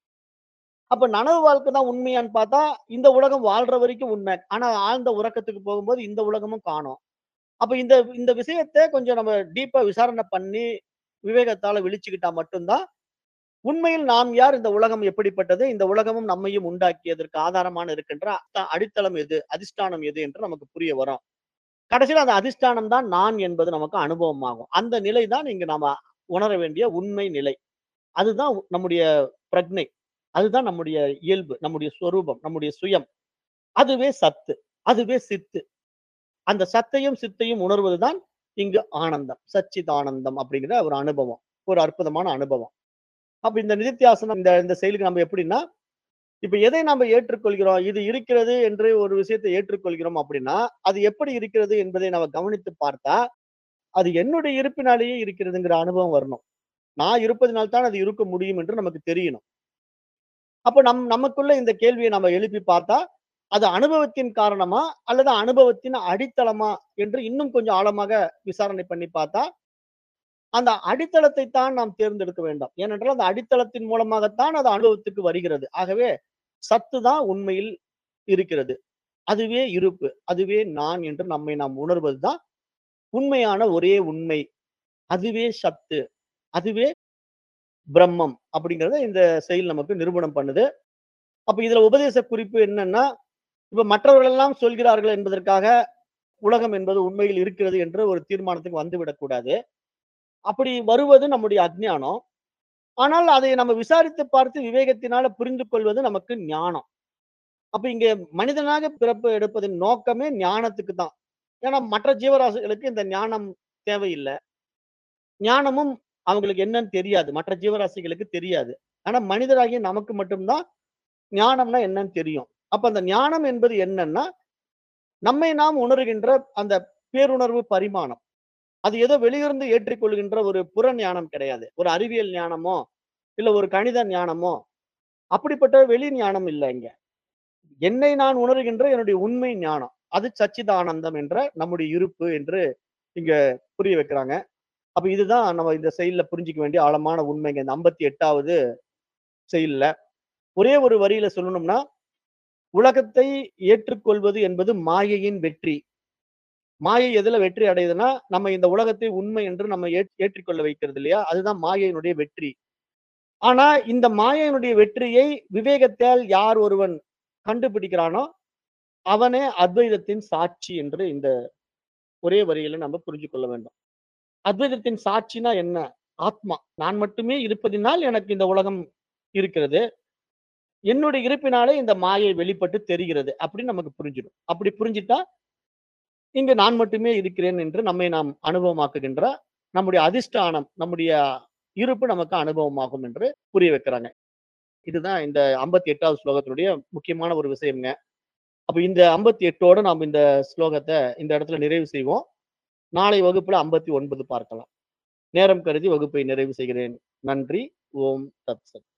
A: அப்ப நனவு வாழ்க்கை தான் உண்மையான்னு பார்த்தா இந்த உலகம் வாழ்ற வரைக்கும் உண்மை ஆனா ஆழ்ந்த உறக்கத்துக்கு போகும்போது இந்த உலகமும் காணோம் அப்ப இந்த இந்த விஷயத்தை கொஞ்சம் நம்ம டீப்பா விசாரணை பண்ணி விவேகத்தால விழிச்சுக்கிட்டா மட்டும்தான் உண்மையில் நாம் யார் இந்த உலகம் எப்படிப்பட்டது இந்த உலகமும் நம்மையும் உண்டாக்கியதற்கு ஆதாரமான இருக்கின்ற அ- அடித்தளம் எது அதிஷ்டானம் எது என்று நமக்கு புரிய வரும் கடைசியில் அந்த அதிஷ்டானம் தான் நான் என்பது நமக்கு அனுபவமாகும் அந்த நிலை தான் இங்கு நாம உணர வேண்டிய உண்மை நிலை அதுதான் உ- நம்முடைய பிரக்னை அதுதான் நம்முடைய இயல்பு நம்முடைய ஸ்வரூபம் நம்முடைய சுயம் அதுவே சத்து அதுவே சித்து அந்த சத்தையும் சித்தையும் உணர்வதுதான் இங்கு ஆனந்தம் சச்சிதானந்தம் அப்படிங்கிற ஒரு அனுபவம் ஒரு அற்புதமான அனுபவம் அப்ப இந்த நிதித்தியாசனம் இந்த இந்த செயலுக்கு நம்ம எப்படின்னா இப்ப எதை நம்ம ஏற்றுக்கொள்கிறோம் இது இருக்கிறது என்று ஒரு விஷயத்தை ஏற்றுக்கொள்கிறோம் அப்படின்னா அது எப்படி இருக்கிறது என்பதை நம்ம கவனித்து பார்த்தா அது என்னுடைய இருப்பினாலேயே இருக்கிறதுங்கிற அனுபவம் வரணும் நான் இருப்பதினால்தான் அது இருக்க முடியும் என்று நமக்கு தெரியணும் அப்ப நம் நமக்குள்ள இந்த கேள்வியை நம்ம எழுப்பி பார்த்தா அது அனுபவத்தின் காரணமா அல்லது அனுபவத்தின் அடித்தளமா என்று இன்னும் கொஞ்சம் ஆழமாக விசாரணை பண்ணி பார்த்தா அந்த அடித்தளத்தை தான் நாம் தேர்ந்தெடுக்க வேண்டும் ஏனென்றால் அந்த அடித்தளத்தின் மூலமாகத்தான் அது அனுபவத்துக்கு வருகிறது ஆகவே சத்து தான் உண்மையில் இருக்கிறது அதுவே இருப்பு அதுவே நான் என்று நம்மை நாம் உணர்வதுதான் உண்மையான ஒரே உண்மை அதுவே சத்து அதுவே பிரம்மம் அப்படிங்கறத இந்த செயல் நமக்கு நிரூபணம் பண்ணுது அப்ப இதுல உபதேச குறிப்பு என்னன்னா இப்ப மற்றவர்கள் எல்லாம் சொல்கிறார்கள் என்பதற்காக உலகம் என்பது உண்மையில் இருக்கிறது என்ற ஒரு தீர்மானத்துக்கு வந்துவிடக் கூடாது அப்படி வருவது நம்முடைய அஜ்ஞானம் ஆனால் அதை நம்ம விசாரித்து பார்த்து விவேகத்தினால புரிந்து கொள்வது நமக்கு ஞானம் அப்ப இங்க மனிதனாக பிறப்பு எடுப்பதின் நோக்கமே ஞானத்துக்கு தான் ஏன்னா மற்ற ஜீவராசிகளுக்கு இந்த ஞானம் தேவையில்லை ஞானமும் அவங்களுக்கு என்னன்னு தெரியாது மற்ற ஜீவராசிகளுக்கு தெரியாது ஆனா மனிதராகிய நமக்கு மட்டும்தான் ஞானம்னா என்னன்னு தெரியும் அப்ப அந்த ஞானம் என்பது என்னன்னா நம்மை நாம் உணர்கின்ற அந்த பேருணர்வு பரிமாணம் அது ஏதோ வெளியிருந்து ஏற்றுக்கொள்கின்ற ஒரு புற ஞானம் கிடையாது ஒரு அறிவியல் ஞானமோ இல்ல ஒரு கணித ஞானமோ அப்படிப்பட்ட வெளி ஞானம் இல்லை இங்க என்னை நான் உணர்கின்ற என்னுடைய உண்மை ஞானம் அது சச்சிதானந்தம் என்ற நம்முடைய இருப்பு என்று இங்க புரிய வைக்கிறாங்க அப்ப இதுதான் நம்ம இந்த செயல்ல புரிஞ்சிக்க வேண்டிய ஆழமான உண்மைங்க இந்த ஐம்பத்தி எட்டாவது செயல்ல ஒரே ஒரு வரியில சொல்லணும்னா உலகத்தை ஏற்றுக்கொள்வது என்பது மாயையின் வெற்றி மாயை எதுல வெற்றி அடையுதுன்னா நம்ம இந்த உலகத்தை உண்மை என்று நம்ம ஏற்- ஏற்றுக்கொள்ள வைக்கிறது இல்லையா அதுதான் மாயையினுடைய வெற்றி ஆனா இந்த மாயையினுடைய வெற்றியை விவேகத்தால் யார் ஒருவன் கண்டுபிடிக்கிறானோ அவனே அத்வைதத்தின் சாட்சி என்று இந்த ஒரே வரியில நம்ம புரிஞ்சு கொள்ள வேண்டும் அத்வைதத்தின் சாட்சினா என்ன ஆத்மா நான் மட்டுமே இருப்பதினால் எனக்கு இந்த உலகம் இருக்கிறது என்னுடைய இருப்பினாலே இந்த மாயை வெளிப்பட்டு தெரிகிறது அப்படின்னு நமக்கு புரிஞ்சிடும் அப்படி புரிஞ்சிட்டா இங்கு நான் மட்டுமே இருக்கிறேன் என்று நம்மை நாம் அனுபவமாக்குகின்ற நம்முடைய அதிஷ்டானம் நம்முடைய இருப்பு நமக்கு அனுபவமாகும் என்று புரிய வைக்கிறாங்க இதுதான் இந்த ஐம்பத்தி எட்டாவது ஸ்லோகத்தினுடைய முக்கியமான ஒரு விஷயம்ங்க அப்ப இந்த ஐம்பத்தி எட்டோட நாம் இந்த ஸ்லோகத்தை இந்த இடத்துல நிறைவு செய்வோம் நாளை வகுப்புல ஐம்பத்தி ஒன்பது பார்க்கலாம் நேரம் கருதி வகுப்பை நிறைவு செய்கிறேன் நன்றி ஓம் தத் சத்